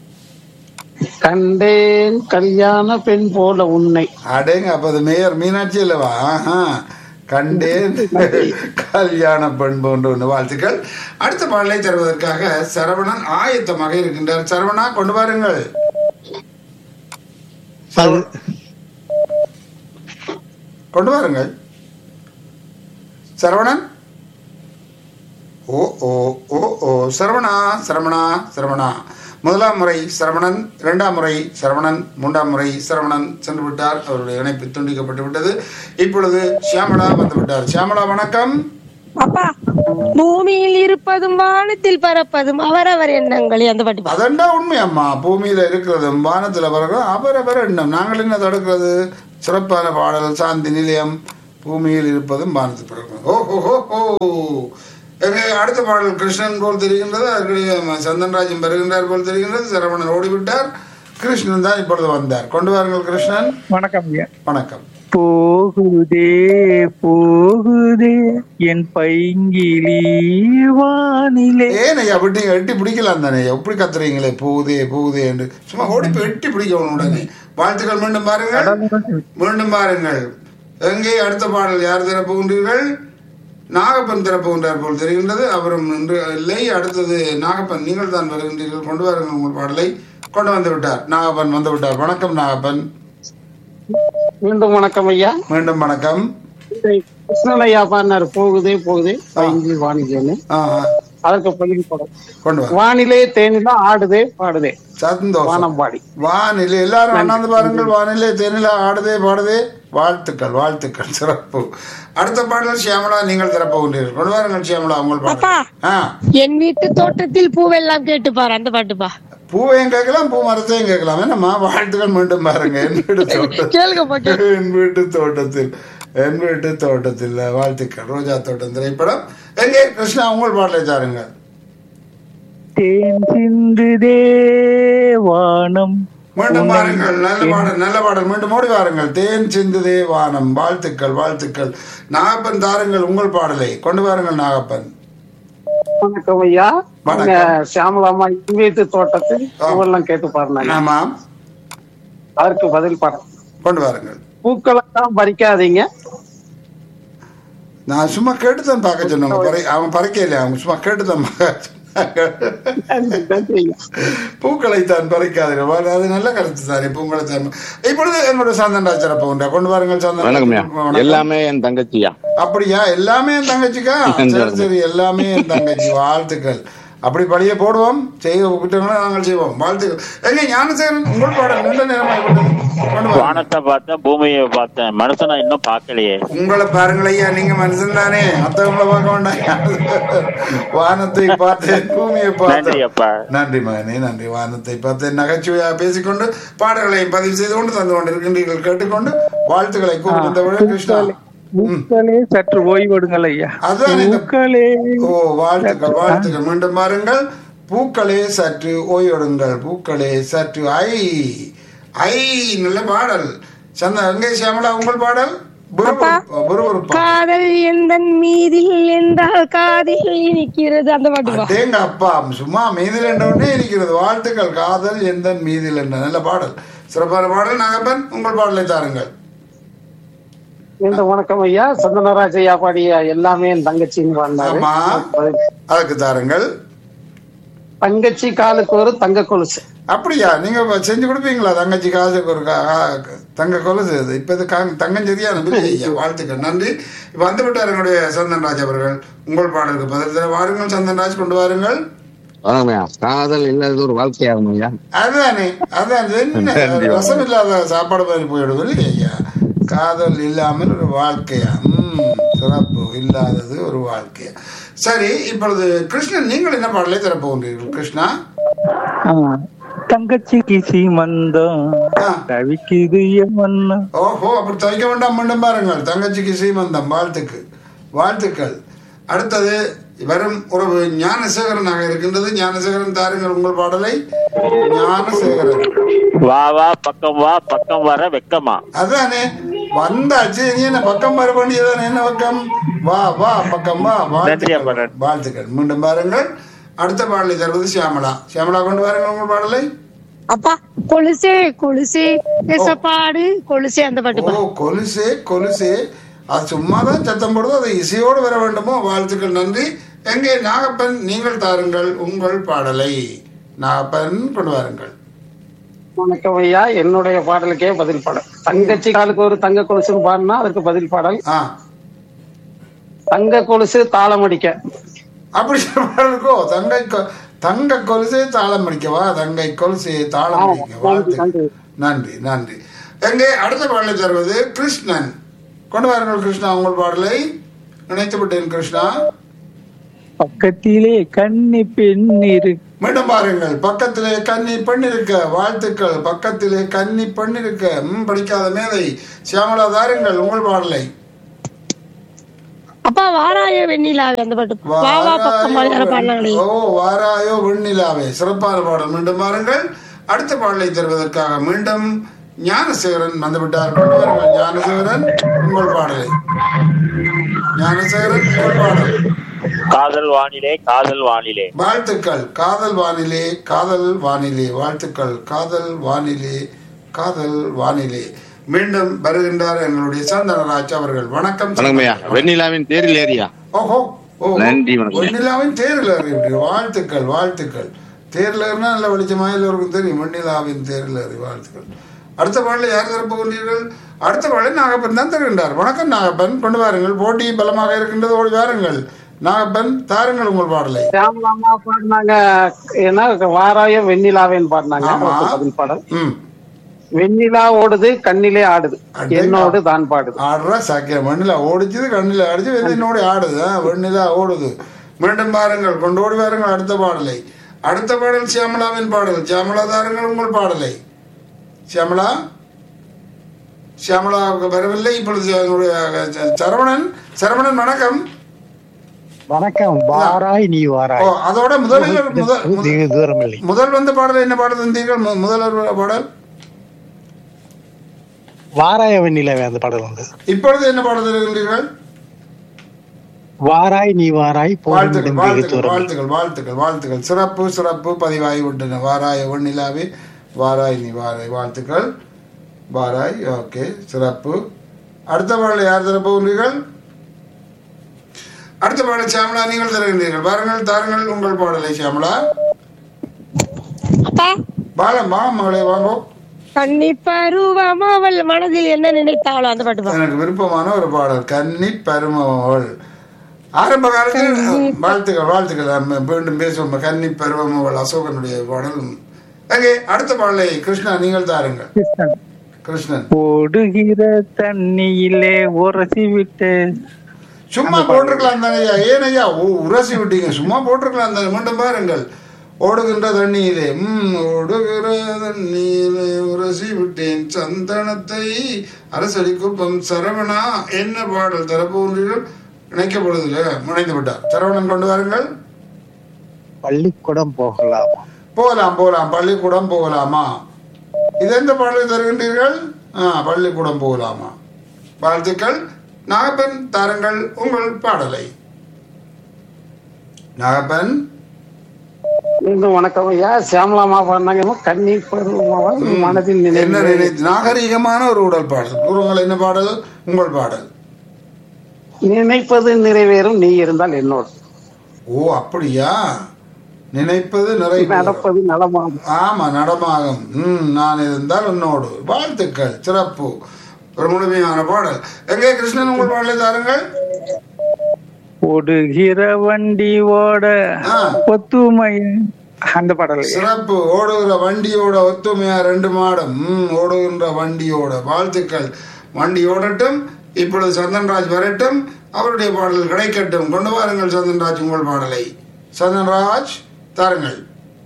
கண்டேன் கல்யாண பெண் போல உன்னை அடேங்க அப்ப அது மேயர் மீனாட்சி அல்லவா ஆஹா கண்டேன் கல்யாண பெண் போன்ற ஒன்று வாழ்த்துக்கள் அடுத்த பாடலை தருவதற்காக சரவணன் ஆயத்தமாக இருக்கின்றார் சரவணா கொண்டு வாருங்கள் அது கொண்டு வாருங்கள் சரவணன் ஓ ஓ ஓ ஓ சரவணா சரவணா சரவணா முதலாம் முறை சரவணன் இரண்டாம் முறை சரவணன் மூன்றாம் முறை சரவணன் சென்று விட்டார் அவருடைய இணைப்பு துண்டிக்கப்பட்டு விட்டது இப்பொழுது சியாமளா வந்து விட்டார் சியாமளா வணக்கம் அப்பா பூமியில் இருப்பதும் வானத்தில் பறப்பதும் அவரவர் எண்ணங்களே அந்த பாட்டு பா. அதண்டா உண்மை அம்மா பூமியில இருக்கிறது வானத்துல பிறகு அவரவர் எண்ணம் நாங்கள் என்ன தடுக்கிறது சிறப்பான பாடல் சாந்தி நிலையம் பூமியில் இருப்பதும் வானத்தில் பிறகு ஓ ஹோ ஹோ ஹோ எங்க அடுத்த பாடல் கிருஷ்ணன் போல் தெரிகின்றது அதற்கிடையே சந்தன்ராஜன் வருகின்றார் போல் தெரிகின்றது சரவணன் ஓடிவிட்டார் கிருஷ்ணன் தான் இப்பொழுது வந்தார் கொண்டு வாருங்கள் கிருஷ்ணன் வணக்கம் ஐயா வணக்கம் போகுதே போகுதே என் பைங்கிலி வானிலே ஏன் ஐயா விட்டு எட்டி பிடிக்கலாம் தானே எப்படி கத்துறீங்களே போகுதே போகுதே என்று சும்மா ஓடி போய் எட்டி பிடிக்கணும் உடனே வாழ்த்துக்கள் மீண்டும் பாருங்கள் மீண்டும் பாருங்கள் எங்கே அடுத்த பாடல் யார் திறப்புகின்றீர்கள் நாகப்பன் திறப்புகின்றார் போல் தெரிகின்றது அவரும் இன்று இல்லை அடுத்தது நாகப்பன் நீங்கள் தான் வருகின்றீர்கள் கொண்டு வாருங்கள் உங்கள் பாடலை கொண்டு வந்து விட்டார் நாகப்பன் வந்து விட்டார் வணக்கம் நாகப்பன் மீண்டும் வணக்கம் ஐயா மீண்டும் வணக்கம் கிருஷ்ணன் ஐயா பாடினார் போகுதே போகுதே பைங்கி வானிலைன்னு ஆ, ஆ. அதற்கு பதில் படம் கொண்டு வா வானிலை தேனிலா ஆடுதே பாடுதே சந்தோஷம் வானம்பாடி வானிலை எல்லாரும் அண்ணாந்து பாருங்கள் வானிலை தெரியல ஆடுதே பாடுதே வாழ்த்துக்கள் வாழ்த்துக்கள் சிறப்பு அடுத்த பாடல் சியாமலா நீங்கள் திறப்புகின்றீர்கள் கொண்டு வாருங்கள் சியாமலா உங்கள் அப்பா. பாடல் ஆ என் வீட்டு தோட்டத்தில் பூவெல்லாம் கேட்டு பாரு அந்த பாட்டுப்பா பூவையும் கேட்கலாம் பூ மரத்தையும் கேட்கலாம் என்னம்மா வாழ்த்துக்கள் மீண்டும் பாருங்க என் வீட்டு தோட்டத்தில் கேளுங்கப்பா கேளு. என் வீட்டு தோட்டத்தில் என் வீட்டு தோட்டத்தில் வாழ்த்துக்கள் ரோஜா தோட்டம் திரைப்படம் எங்கே கிருஷ்ணா உங்கள் பாடலை தாருங்க தேன் சிந்துதே வானம் மீண்டும் பாருங்கள் நல்ல பாடல் நல்ல பாடல் மீண்டும் ஓடி வாருங்கள் தேன் சிந்துதே வானம் வாழ்த்துக்கள் வாழ்த்துக்கள் நாகப்பன் தாருங்கள் உங்கள் பாடலை கொண்டு வாருங்கள் நாகப்பன் வணக்கம் ஐயா வணக்கம். நீங்க சியாமலாமா வீட்டு தோட்டத்தில் பூவெல்லாம் கேட்டு பாருனாங்க ஆமாம் அதற்கு பதில் பாடம் கொண்டு வாருங்கள் பூக்களெல்லாம் பறிக்காதீங்க நான் சும்மா கேட்டுதான் பார்க்க சொன்னவங்க பறை அவன் பறிக்கல அவங்க சும்மா கேட்டுதான் பார்க்க சொன்னாங்க. நன்றி, நன்றி ஐயா பூக்களை தான் பறிக்காதீர்கள் அது நல்ல கருத்து தானே பூக்களை தான் இப்பொழுது என்னோட சந்தன் ராஜரப்ப உண்டா கொண்டு வாருங்கள் சந்தன் வணக்கம்யா வணக்கம். எல்லாமே என் தங்கச்சியா அப்படியா எல்லாமே என் தங்கச்சிக்கா சரி சரி எல்லாமே என் தங்கச்சி வாழ்த்துக்கள் அப்படி பழிய போடுவோம் செய்ய குற்றங்களை நாங்கள் செய்வோம் வாழ்த்துக்கள் எங்க ஞானசேகரன் உங்கள் பாடல் நல்ல நேரமாய் கொண்டு கொண்டு வாருங்கள். வானத்தை பார்த்தேன் பூமியை பார்த்தேன் மனுஷனை இன்னும் பார்க்கலையே உங்களை பாருங்கள் ஐயா நீங்க மனுஷன் தானே மத்தவங்கள பார்க்க வேண்டாம் வானத்தை பார்த்தேன் பூமியை நன்றி பார்த்தேன் அப்பா நன்றி மகனே நன்றி வானத்தை பார்த்தேன் நகைச்சுவையாக பேசிக்கொண்டு பாடல்களை பதிவு செய்து கொண்டு தந்து கொண்டிருக்கின்றீர்கள் கேட்டுக்கொண்டு வாழ்த்துக்களை கூறுகின்றவர்கள் கிருஷ்ணா பூக்களே சற்று ஓய்வெடுங்கள் ஐயா அதுதான் இந்த பூக்களே ஓ வாழ்த்துக்கள் வாழ்த்துக்கள் மீண்டும் பாருங்கள் பூக்களே சற்று ஓய்வெடுங்கள் பூக்களே சற்று ஐ ஐ நல்ல பாடல் சந்த எங்கே சியாமலா உங்கள் பாடல் புருபுருப்பா, புருபுருப்பா. காதல் எந்த மீதில் என்றால் காதில் இனிக்கிறது அந்த பாட்டுப்பா அடேங்க அப்பா சும்மா மீதில் என்றவுடனே இருக்கிறது வாழ்த்துக்கள் காதல் எந்த மீதில் என்ற நல்ல பாடல் சிறப்பான பாடல் நாகப்பன் உங்கள் பாடலை தாருங்கள் மீண்டும் வணக்கம் ஐயா சந்தனராஜ் ஐயா பாடிய எல்லாமே என் தங்கச்சின்னு பாடினாரு ஆமா அதுக்கு தாருங்கள் தங்கச்சி காலுக்கு ஒரு தங்க கொலுசு அப்படியா நீங்க இப்ப செஞ்சு கொடுப்பீங்களா தங்கச்சி காசுக்கு ஒரு கா- கா- தங்க கொலுசு இது இப்ப இது கா- தங்கம் சரியான பிள்ளை ஐயா வாழ்த்துக்கள் நன்றி இப்ப வந்து விட்டார் எங்களுடைய சந்தன்ராஜ் அவர்கள் உங்கள் பாடலுக்கு பதில் தர வாருங்கள் சந்தன்ராஜ் கொண்டு வாருங்கள் வணக்கம்யா காதல் இல்லாத ஒரு வாழ்க்கையாகும் ஐயா அதுதானே அதான் என்ன நன்றி. ரசம் இல்லாத சாப்பாடு மாதிரி போயிடுது இல்லையா ஐயா காதல் இல்லாமல் ஒரு வாழ்க்கையா ம் சிறப்பு இல்லாதது ஒரு வாழ்க்கையா சரி இப்பொழுது கிருஷ்ணன் நீங்கள் என்ன பாடலை திறப்போகிறீர்கள் கிருஷ்ணா ஆ, தங்கச்சிக்கு சீமந்தம் ஆ. தவிக்குது என் மன்னம் ஓஹோ அப்படி துவைக்க வேண்டாம் மீண்டும் பாருங்கள் தங்கச்சிக்கு சீமந்தம் வாழ்த்துக்கு வாழ்த்துக்கள் அடுத்தது வரும் உறவு ஞானசேகரனாக இருக்கின்றது ஞானசேகரன் தாருங்கள் உங்கள் பாடலை ஞானசேகரன் வா வா பக்கம் வா பக்கம் வர வெக்கமா அதானே வந்தாச்சு நீ என்ன பக்கம் வர வேண்டியதானே என்ன பக்கம் வா வா பக்கம் வா நன்றி அப்பா, வாழ்த்துக்கள் நன்றி. வாழ்த்துக்கள் மீண்டும் பாருங்கள் அடுத்த பாடலை தருவது சியாமலா சியாமலா கொண்டு வாருங்கள் உங்கள் பாடலை அப்பா கொலுசே கொலுசே எசப்பாடு கொலுசே அந்த ஓ பாட்டுப்பா கொலுசே கொலுசே அது சும்மா தான் சத்தம் போடுது அது இசையோடு வர வேண்டுமோ வாழ்த்துக்கள் நன்றி எங்கே நாகப்பன் நீங்கள் தாருங்கள் உங்கள் பாடலை நாகப்பன் கொண்டு வாருங்கள் வணக்கம் ஐயா என்னுடைய பாடலுக்கே பதில் பாடல் தங்கச்சி காலுக்கு ஒரு தங்க கொலுசுன்னு பாடினா அதற்கு பதில் பாடல் ஆ தங்க கொலுசு தாளம் அடிக்க அப்படி இருக்கோ தங்கை கொ- தங்க கொலுசே தாளம் அடிக்கவா தங்கை கொலுசே தாளம் ஆமா, அடிக்க நன்றி, வாழ்த்துக்கள் நன்றி. நன்றி நன்றி எங்கே அடுத்த பாடலை தருவது கிருஷ்ணன் கொண்டு வாருங்கள் கிருஷ்ணா உங்கள் பாடலை நினைத்து விட்டேன் கிருஷ்ணா பக்கத்திலே கன்னி பெண் இரு மீண்டும் பாருங்கள் பக்கத்திலே கன்னி பெண் இருக்க வாழ்த்துக்கள் பக்கத்திலே கன்னி பெண் இருக்க ம், படிக்காத மேதை சியாமலா தாருங்கள் உங்கள் பாடலை அப்பா வாராய வெண்ணிலாவே அந்த பாட்டு வா வா பக்கம் மலையாள பாடினாங்களே ஓ வாராயோ வெண்ணிலாவே சிறப்பான பாடல் மீண்டும் பாருங்கள் அடுத்த பாடலை தருவதற்காக மீண்டும் ஞானசேகரன் வந்துவிட்டார் கொண்டு வாருங்கள் ஞானசேகரன் உங்கள் பாடலை ஞானசேகரன் உங்கள் பாடல் காதல் வானிலே காதல் வானிலே வாழ்த்துக்கள் காதல் வானிலே காதல் வானிலே வாழ்த்துக்கள் காதல் வானிலே காதல் வானிலே மீண்டும் வருகின்றார் எங்களுடைய சந்தனராஜ் அவர்கள் வணக்கம் வணக்கம் ஐயா வெண்ணிலாவின் தேரில் ஏரியா ஓஹோ ஓ நன்றி, வணக்கம். வெண்ணிலாவின் தேரில் ஏறி வாழ்த்துக்கள் வாழ்த்துக்கள் தேர்ல ஏறினா நல்ல வெளிச்சமா எல்லோருக்கும் தெரியும் வெண்ணிலாவின் தேரில் ஏறி வாழ்த்துக்கள் அடுத்த பாடல யார் தரப்பு கொண்டீர்கள் அடுத்த பாடலை நாகப்பன் தான் தருகின்றார் வணக்கம் நாகப்பன் கொண்டு வாருங்கள் போட்டி பலமாக இருக்கின்றது ஓடி வாருங்கள் நாகப்பன் தாருங்கள் உங்கள் பாடலை ராமலாமா பாடினாங்க என்ன வாராய வெண்ணிலாவேன்னு பாடினாங்க ஆமா. ஒரு பதில் பாடல் ம் வெண்ணிலா ஓடுது கண்ணிலே ஆடுது அடேங்கப்பா. என்னோடு தான் பாடுது ஆடுறா சாக்கியம் வெண்ணிலா ஓடிச்சது கண்ணில் அடிச்சு வெண்ணினோடு ஆடுது ஆ, வெண்ணிலா ஓடுது மீண்டும் பாருங்கள் கொண்டு ஓடி வாருங்கள் அடுத்த பாடலை அடுத்த பாடல் சியாமலாவின் பாடல் சியாமலா தாருங்கள் உங்கள் பாடலை சியாமலா சியாமலா வரவில்லை இப்பொழுது எங்களுடைய ச- சரவணன் சரவணன் வணக்கம் வணக்கம் வாராய் நீ ஓ வாராய் அதோட முதலில் முதல் முதல்- வெகு தூரம் இல்லை முதல் வந்த பாடல் என்ன பாடல் தந்தீர்கள் மு- முதல் ஒரு பாடல் வாராய வெண்ணிலவே அந்த பாடல் வந்து இப்பொழுது என்ன பாடல் தருகின்றீர்கள் வாராய் நீ வாராய் போகும் வாழ்த்துக்கள் இடம் வெகு வாழ்த்துக்கள் தூரம் இல்லை. வாழ்த்துக்கள் வாழ்த்துக்கள் வாழ்த்துக்கள் சிறப்பு சிறப்பு பதிவாகி விட்டன வாராய் வெண்ணிலாவே வாராய் நீ வாராய் வாழ்த்துக்கள் வாராய் ஓகே சிறப்பு அடுத்த பாடலை யார் தர போகிறீர்கள் அடுத்த பாடல் சியாமலா நீங்கள் தருகின்றீர்கள் வாருங்கள் தாருங்கள் உங்கள் பாடலை சியாமலா அப்பா பாலம் வா மகளே வாங்கோ கன்னி பருவம் அவள் மனதில் என்ன நினைத்தாளோ அந்த பாட்டு பா எனக்கு விருப்பமான ஒரு பாடல் கன்னி பருமவள் ஆரம்ப காலத்தில் வாழ்த்துக்கள் வாழ்த்துக்கள் நம்ம மீண்டும் பேசுவோம் கன்னி பருவமவள் அசோகனுடைய பாடல் அங்கே அடுத்த பாடலை கிருஷ்ணா நீங்கள் தாருங்கள் கிருஷ்ணன் ஓடுகிற தண்ணியிலே உரசி விட்டு சும்மா போட்டிருக்கலாம் தானே ஐயா ஏன் ஐயா உ- உரசி விட்டீங்க சும்மா போட்டிருக்கலாம் தானே மீண்டும் பாருங்கள் ஓடுகின்ற தண்ணியிலே ம் ஓடுகிற தண்ணியிலே உரசி விட்டேன் சந்தனத்தை அரசடி குப்பம் சரவணா என்ன பாடல் தரப்போகிறீர்கள் இணைக்கப்படுதில்ல முனைந்து விட்டார் சரவணன் கொண்டு வாருங்கள் பள்ளிக்கூடம் போகலாம் போகலாம் போகலாம் பள்ளிக்கூடம் போகலாமா இது எந்த பாடலை தருகின்றீர்கள் ஆ பள்ளிக்கூடம் போகலாமா வாழ்த்துக்கள் நாகப்பன் தாருங்கள் உங்கள் பாடலை நாகப்பன் மீண்டும் வணக்கம் ஐயா சியாமலாமா பாடினாங்க கண்ணீர் பருவம் மனதில் என்ன நினைவு நினைத்து நாகரீகமான ஒரு உடல் பாடல் கூறுங்கள் என்ன பாடல் உங்கள் பாடல் நினைப்பது நிறைவேறும் நீ இருந்தால் என்னோடு ஓ அப்படியா நினைப்பது நிறைவு நடப்பது நலமாகும் ஆமா நடமாகும் ம் நான் இருந்தால் உன்னோடு வாழ்த்துக்கள் சிறப்பு ஒரு முழுமையான பாடல் எங்கே கிருஷ்ணன் உங்கள் பாடலை தாருங்கள் ஓடுகிற வண்டி ஓட ஆ. ஒத்துமை அந்த பாடல் சிறப்பு ஓடுகிற வண்டியோட ஒத்துமையா ரெண்டு மாடம் ம் ஓடுகின்ற வண்டியோட வாழ்த்துக்கள் வண்டி ஓடட்டும் இப்பொழுது சந்தன்ராஜ் வரட்டும் அவருடைய பாடல் கிடைக்கட்டும் கொண்டு வாருங்கள் சந்தன்ராஜ் உங்கள் பாடலை சந்தன்ராஜ் தாருங்கள்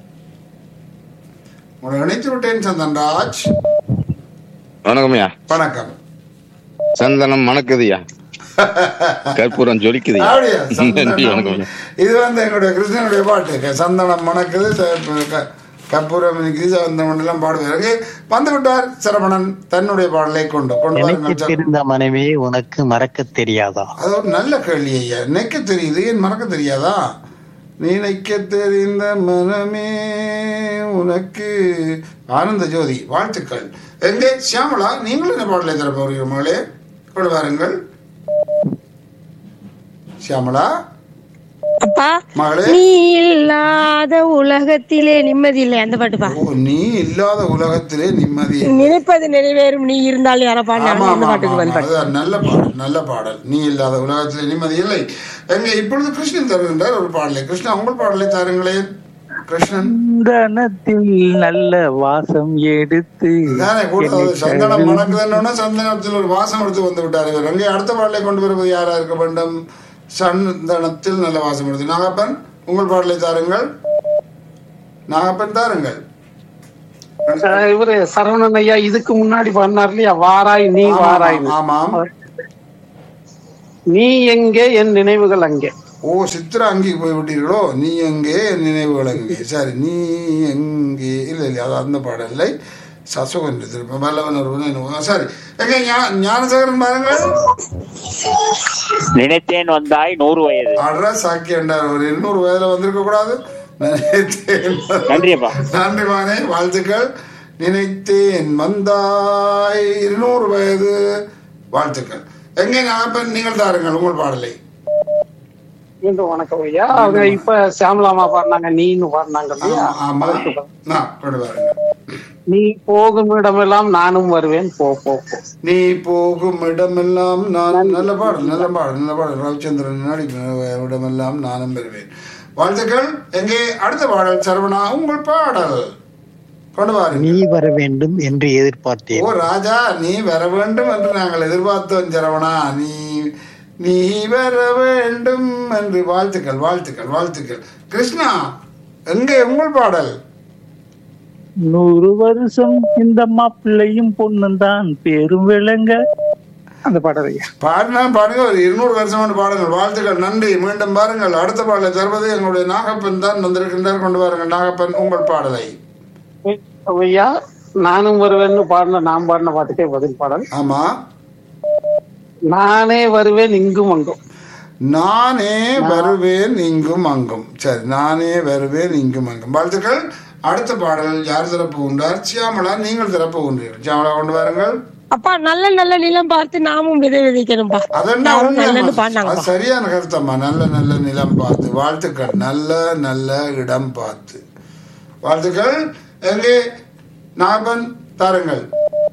உங்களை இணைத்து விட்டேன் சந்தன்ராஜ் வணக்கம் ஐயா வணக்கம் சந்தனம் மணக்குதுயா கற்பூரம் ஜொலிக்குதுயா அப்படியா? நன்றி சந்தனம். வணக்கம் ஐயா இது வந்து எங்களுடைய கிருஷ்ணனுடைய பாட்டு க- சந்தனம் மணக்குது ச- க- கற்பூரம் இருக்குது சந்தனம் எல்லாம் பாடுவார் அங்கே வந்து விட்டார் சரவணன் தன்னுடைய பாடலை கொண்டு கொண்டு எனக்கு வாருங்கள் ச- தெரிந்த மனைவி உனக்கு மறக்க தெரியாதா அது ஒரு நல்ல கேள்வி ஐயா நினைக்க தெரியுது ஏன் மறக்க தெரியாதா நினைக்க தெரிந்த மனமே உனக்கு ஆனந்த ஜோதி வாழ்த்துக்கள் எங்கே சியாமலா நீங்களும் என்ன பாடலை தர போகிறீர்கள் மகளே கொண்டு வாருங்கள் சியாமலா அப்பா மகளே நீ இல்லாத உலகத்திலே நிம்மதி இல்லை அந்த பாட்டு பா ஓ நீ இல்லாத உலகத்திலே நிம்மதி இல்லை. நினைப்பது நிறைவேறும் நீ இருந்தால் யாரோ ஆமா, பாடினாங்க ஆமா, அந்த ஆமா, பாட்டுக்கு ஆமா. வந்து அதுதான் நல்ல பாடல் நல்ல பாடல் நீ இல்லாத உலகத்திலே நிம்மதி இல்லை எங்க இப்பொழுது கிருஷ்ணன் தருகின்றார் ஒரு பாடலை கிருஷ்ணா உங்கள் பாடலை தாருங்களேன் கிருஷ்ணன் சந்தனத்தில் நல்ல வாசம் எடுத்து தானே கூட என்னை சந்தனம் கழுவி- மணக்குதுன்னு சந்தனத்தில் ஒரு வாசம் எடுத்து வந்து விட்டார் இவர் அங்கே அடுத்த பாடலை கொண்டு வருவது யாரா இருக்க வேண்டும் சந்தனத்தில் நல்ல வாசம் வருது நாகப்பன் உங்கள் பாடலை தாருங்கள் நாகப்பன் தாருங்கள் அஹ் இவரு சரவணன் ஐயா இதுக்கு முன்னாடி பண்ணார் இல்லையா வாராய் நீ வாராய் ஆமாம் நீ எங்கே என் நினைவுகள் அங்கே ஓ சித்ரா அங்கே போய் விட்டீர்களோ நீ எங்கே என் நினைவுகள் அங்கே சரி நீ எங்கே இல்லை இல்லை அது அந்த பாடல் இல்லை சசுகன் திருப்ப வல்லவன் ஒருவன் என்னவோ. சரி எங்க ஞா- ஞானசேகரன் பாருங்கள் நினைத்தேன் வந்தாய் நூறு வயது அட்ரா சாக்கி என்றார் ஒரு இருநூறு வயதுல வந்திருக்க கூடாது நினைத்தேன் நன்றியப்பா. நன்றி மானே வாழ்த்துக்கள் நினைத்தேன் வந்தாய் இருநூறு வயது வாழ்த்துக்கள் எங்கே நாகப்பன் நீங்கள் தாருங்கள் உங்கள் பாடலை மீண்டும் வணக்கம் ஐயா அவங்க இப்ப சியாமலாமா பாடினாங்க நீன்னு பாடினாங்க இல்லையா ஆமா நான் கொண்டு பாருங்க நீ போகும் இடமெல்லாம் நானும் வருவேன் போ போ போ நீ போகும் இடமெல்லாம் நான் நல்ல பாடல் நல்ல பாடல் நல்ல பாடல் ரவிச்சந்திரன் நடிக்கும் இடமெல்லாம் நானும் பெறுவேன் வாழ்த்துக்கள் எங்கே அடுத்த பாடல் சரவணா உங்கள் பாடல் கொண்டு வாருங்க நீ வர வேண்டும் என்று எதிர்பார்த்தேன் ஓ ராஜா நீ வர வேண்டும் என்று நாங்கள் எதிர்பார்த்தோம் சரவணா நீ நீ வர வேண்டும் என்று வாழ்த்துக்கள் வாழ்த்துக்கள் வாழ்த்துக்கள் கிருஷ்ணா எங்கே உங்கள் பாடல் நூறு வருஷம் இந்த மாப்பிள்ளையும் பொண்ணும் தான் பேரும் விளங்க அந்த பாடல் ஐயா பாடினா பாருங்க ஒரு இருநூறு வருஷமான பாடுங்கள் வாழ்த்துக்கள் நன்றி மீண்டும் பாருங்கள் அடுத்த பாடலை தருவது எங்களுடைய நாகப்பன் தான் வந்திருக்கின்றார் கொண்டு வாருங்கள் நாகப்பன் உங்கள் பாடலை ஐயா நானும் வருவேன்னு பாடின நான் பாடின பாட்டுக்கே பதில் பாடல் ஆமா நானே வருவேன் இங்கும் அங்கும் நானே வருவேன் இங்கும் அங்கும் சரி நானே வருவேன் இங்கும் அங்கும் வாழ்த்துக்கள் அடுத்த பாடல் யார் தரப்போகின்றார் சியாமலா நீங்கள் தரப்போகின்றீர்கள் சியாமலா கொண்டு வாருங்கள் அப்பா நல்ல நல்ல நிலம் பார்த்து நாமும் விதை விதைக்கணும்பா அதென்ன நானும் உண்மை நல்லன்னு அம்மா. பாடினாங்கப்பா அது சரியான கருத்தம்மா நல்ல நல்ல நிலம் பார்த்து வாழ்த்துக்கள் நல்ல நல்ல இடம் பார்த்து வாழ்த்துக்கள் எங்கே நாகப்பன் தாருங்கள்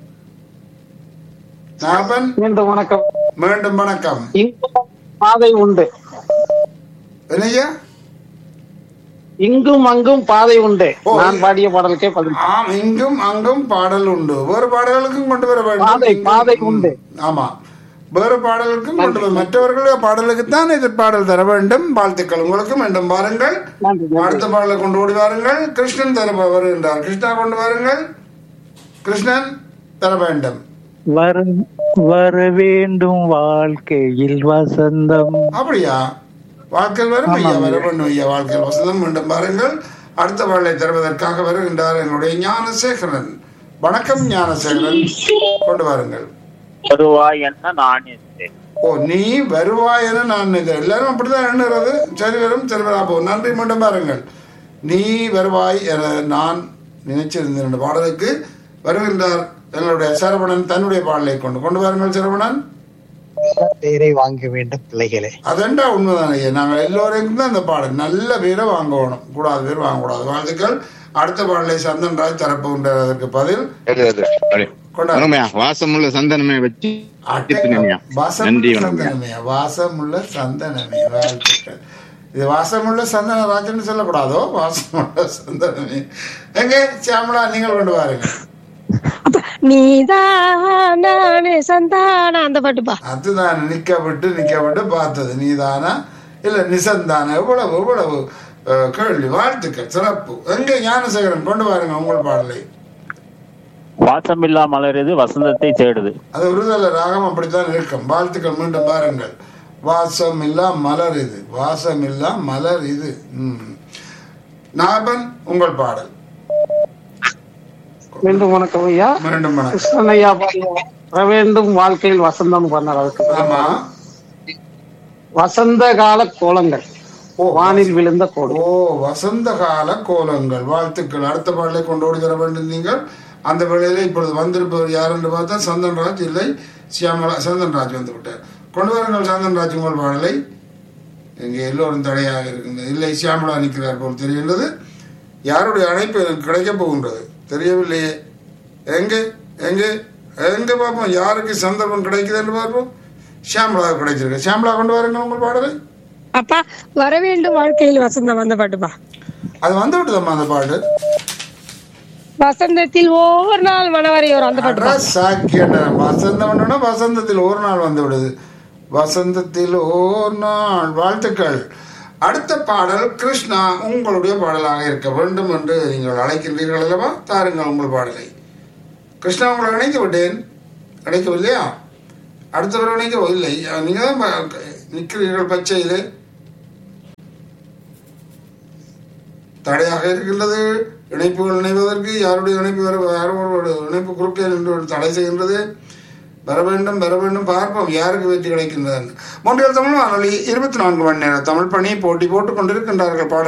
நாகப்பன் மீண்டும் வணக்கம் மீண்டும் வணக்கம் இங்கும் பாதை உண்டு என்னய்யா இங்கும் அங்கும் பாதை உண்டு ஓ, நான் பாடிய பாடலுக்கே பதில் ஆம் இங்கும் அங்கும் பாடல் உண்டு வேறு பாடல்களுக்கும் கொண்டு வர வேண்டும் பாதை, இங்கும், பாதை ம், உண்டு. ஆமா வேறு பாடலுக்கும் கொண்டு வர மற்றவர்களுடைய பாடலுக்கு தான் இது பாடல் தர வேண்டும் வாழ்த்துக்கள் உங்களுக்கும் மீண்டும் பாருங்கள் நன்றி, நன்றி. அடுத்த பாடலை கொண்டு ஓடி வாருங்கள் கிருஷ்ணன் தர வருகின்றார் கிருஷ்ணா கொண்டு வாருங்கள் கிருஷ்ணன் தர வேண்டும் வர வர வேண்டும் வாழ்க்கையில் வசந்தம் அப்படியா வாழ்க்கையில் வரும் ஐயா வர வேண்டும் ஐயா வாழ்க்கையில் வசந்தம் மீண்டும் பாருங்கள் அடுத்த பாடலை தருவதற்காக வருகின்றார் எங்களுடைய ஞானசேகரன் வணக்கம் ஞானசேகரன் கொண்டு வாருங்கள் வருவாய் என்ன நான் இருந்தேன் ஓ நீ வருவாய் என நான் இது எல்லாரும் அப்படிதான் எண்ணுறது சரி வரும் சரி வரா போகும் நன்றி மீண்டும் பாருங்கள் நீ வருவாய் என நான் நினைச்சிருந்தேன் என்ற பாடலுக்கு வருகின்றார் எங்களுடைய சரவணன் தன்னுடைய பாடலை கொண்டு கொண்டு வாருங்கள் சரவணன் பேரை வாங்க வேண்டும் பிள்ளைகளே அதெண்டா உண்மைதான் ஐயா நாங்கள் எல்லோருக்கும் தான் இந்த பாடல் நல்ல பேரை வாங்கணும் கூடாது பேர் வாங்கக்கூடாது வாழ்த்துக்கள் அடுத்த பாடலை சந்தன் ராஜ் தரப்போகின்றார் அதற்கு பதில் கொண்டாடு உண்மையா வாசமுள்ள சந்தனமே வச்சு திருப்பினீங்க. நன்றி வாசமுள்ள வணக்கம் சந்தனமே வாசமுள்ள சந்தனமே வாழ்த்துக்கள் இது வாசமுள்ள சந்தன ராஜன்னு சொல்லக்கூடாதோ வாசமுள்ள சந்தனமே எங்க சியாமலா நீங்கள் கொண்டு வாருங்க அப்பா நீதானே சந்தானா அந்த பாட்டுப்பா அதுதான் நிக்கப்பட்டு நிக்கப்பட்டு பார்த்தது நீதானா இல்ல நிசந்தானா எவ்வளவு எவ்வளவு அஹ், கேள்வி வாழ்த்துக்கள் சிறப்பு எங்க ஞானசேகரன் கொண்டு வாருங்க உங்கள் பாடலை வாசமில்லா மலருது வசந்தத்தை தேடுது அது விருதல ராகம் அப்படித்தான் இருக்கும் வாழ்த்துக்கள் மீண்டும் பாருங்கள் வாசம் இல்லா மலர் இது வாசம் இல்லா மலர் இது ம். நாகப்பன் உங்கள் பாடல் மீண்டும் வணக்கம் ஐயா மீண்டும் வணக்கம் கிருஷ்ணன் ஐயா பாடிய வர வேண்டும் வாழ்க்கையில் வசந்தம் பண்ணார் அதுக்கு ஆமா வசந்த கால கோலங்கள் ஓ வானில் விழுந்த கோடு ஓ வசந்த கால கோலங்கள் வாழ்த்துக்கள் அடுத்த பாடலை கொண்டு ஓடி வர வேண்டும் நீங்கள் அந்த வேளையில இப்பொழுது வந்திருப்பவர் யார் என்று பார்த்தா சந்தன்ராஜ் இல்லை சியாமலா சந்தன்ராஜ் வந்து விட்டார் கொண்டு வாருங்கள் சந்தன்ராஜ் உங்கள் பாடலை இங்கே எல்லோரும் தடையாக இருக்கின்றது இல்லை சியாமலா நிற்கிறார் போல் தெரிகின்றது யாருடைய அழைப்பு எனக்கு கிடைக்கப் போகின்றது தெரியவில்லையே எங்கே எங்கே எங்கே பார்ப்போம் யாருக்கு சந்தர்ப்பம் கிடைக்குது என்று பார்ப்போம் ஷியாமலா கிடைச்சிருக்கு ஷியாமலா கொண்டு வாருங்க உங்கள் பாடலை அப்பா வர வேண்டும் வாழ்க்கையில் வசந்தம் அந்த பாட்டுப்பா அது வந்து விட்டுதம்மா அந்த பாட்டு வசந்தத்தில் ஒவ்வொரு நாள் மனவரை வரும் அந்த பாட்டுப்பா அட்ரஸ் சாக்கியண்டன வசந்தம்னா வசந்தத்தில் ஒரு நாள் வந்து விடுது வசந்தத்தில் ஓர் நாள் வாழ்த்துக்கள் அடுத்த பாடல் கிருஷ்ணா உங்களுடைய பாடலாக இருக்க வேண்டும் என்று நீங்கள் அழைக்கின்றீர்கள் அல்லவா தாருங்கள் உங்கள் பாடலை கிருஷ்ணா உங்களை இணைத்து விட்டேன் இணைக்கவில்லையா அடுத்தவர் இணைக்கவில்லை நீங்கள் தான் ப- நிற்கிறீர்கள் பச்சையில் தடையாக இருக்கின்றது இணைப்புகள் இணைவதற்கு யாருடைய இணைப்பு வர யாரோட இணைப்பு குறுக்கே நின்று தடை செய்கின்றது வர வேண்டும் வர வேண்டும் பார்ப்போம் யாருக்கு வெற்றி கிடைக்கின்றது மூன்றில் தமிழ் வானொலி இருபத்தி நான்கு மணி நேரம் தமிழ் பணி போட்டி போட்டுக் கொண்டிருக்கின்றார்கள் பாடல்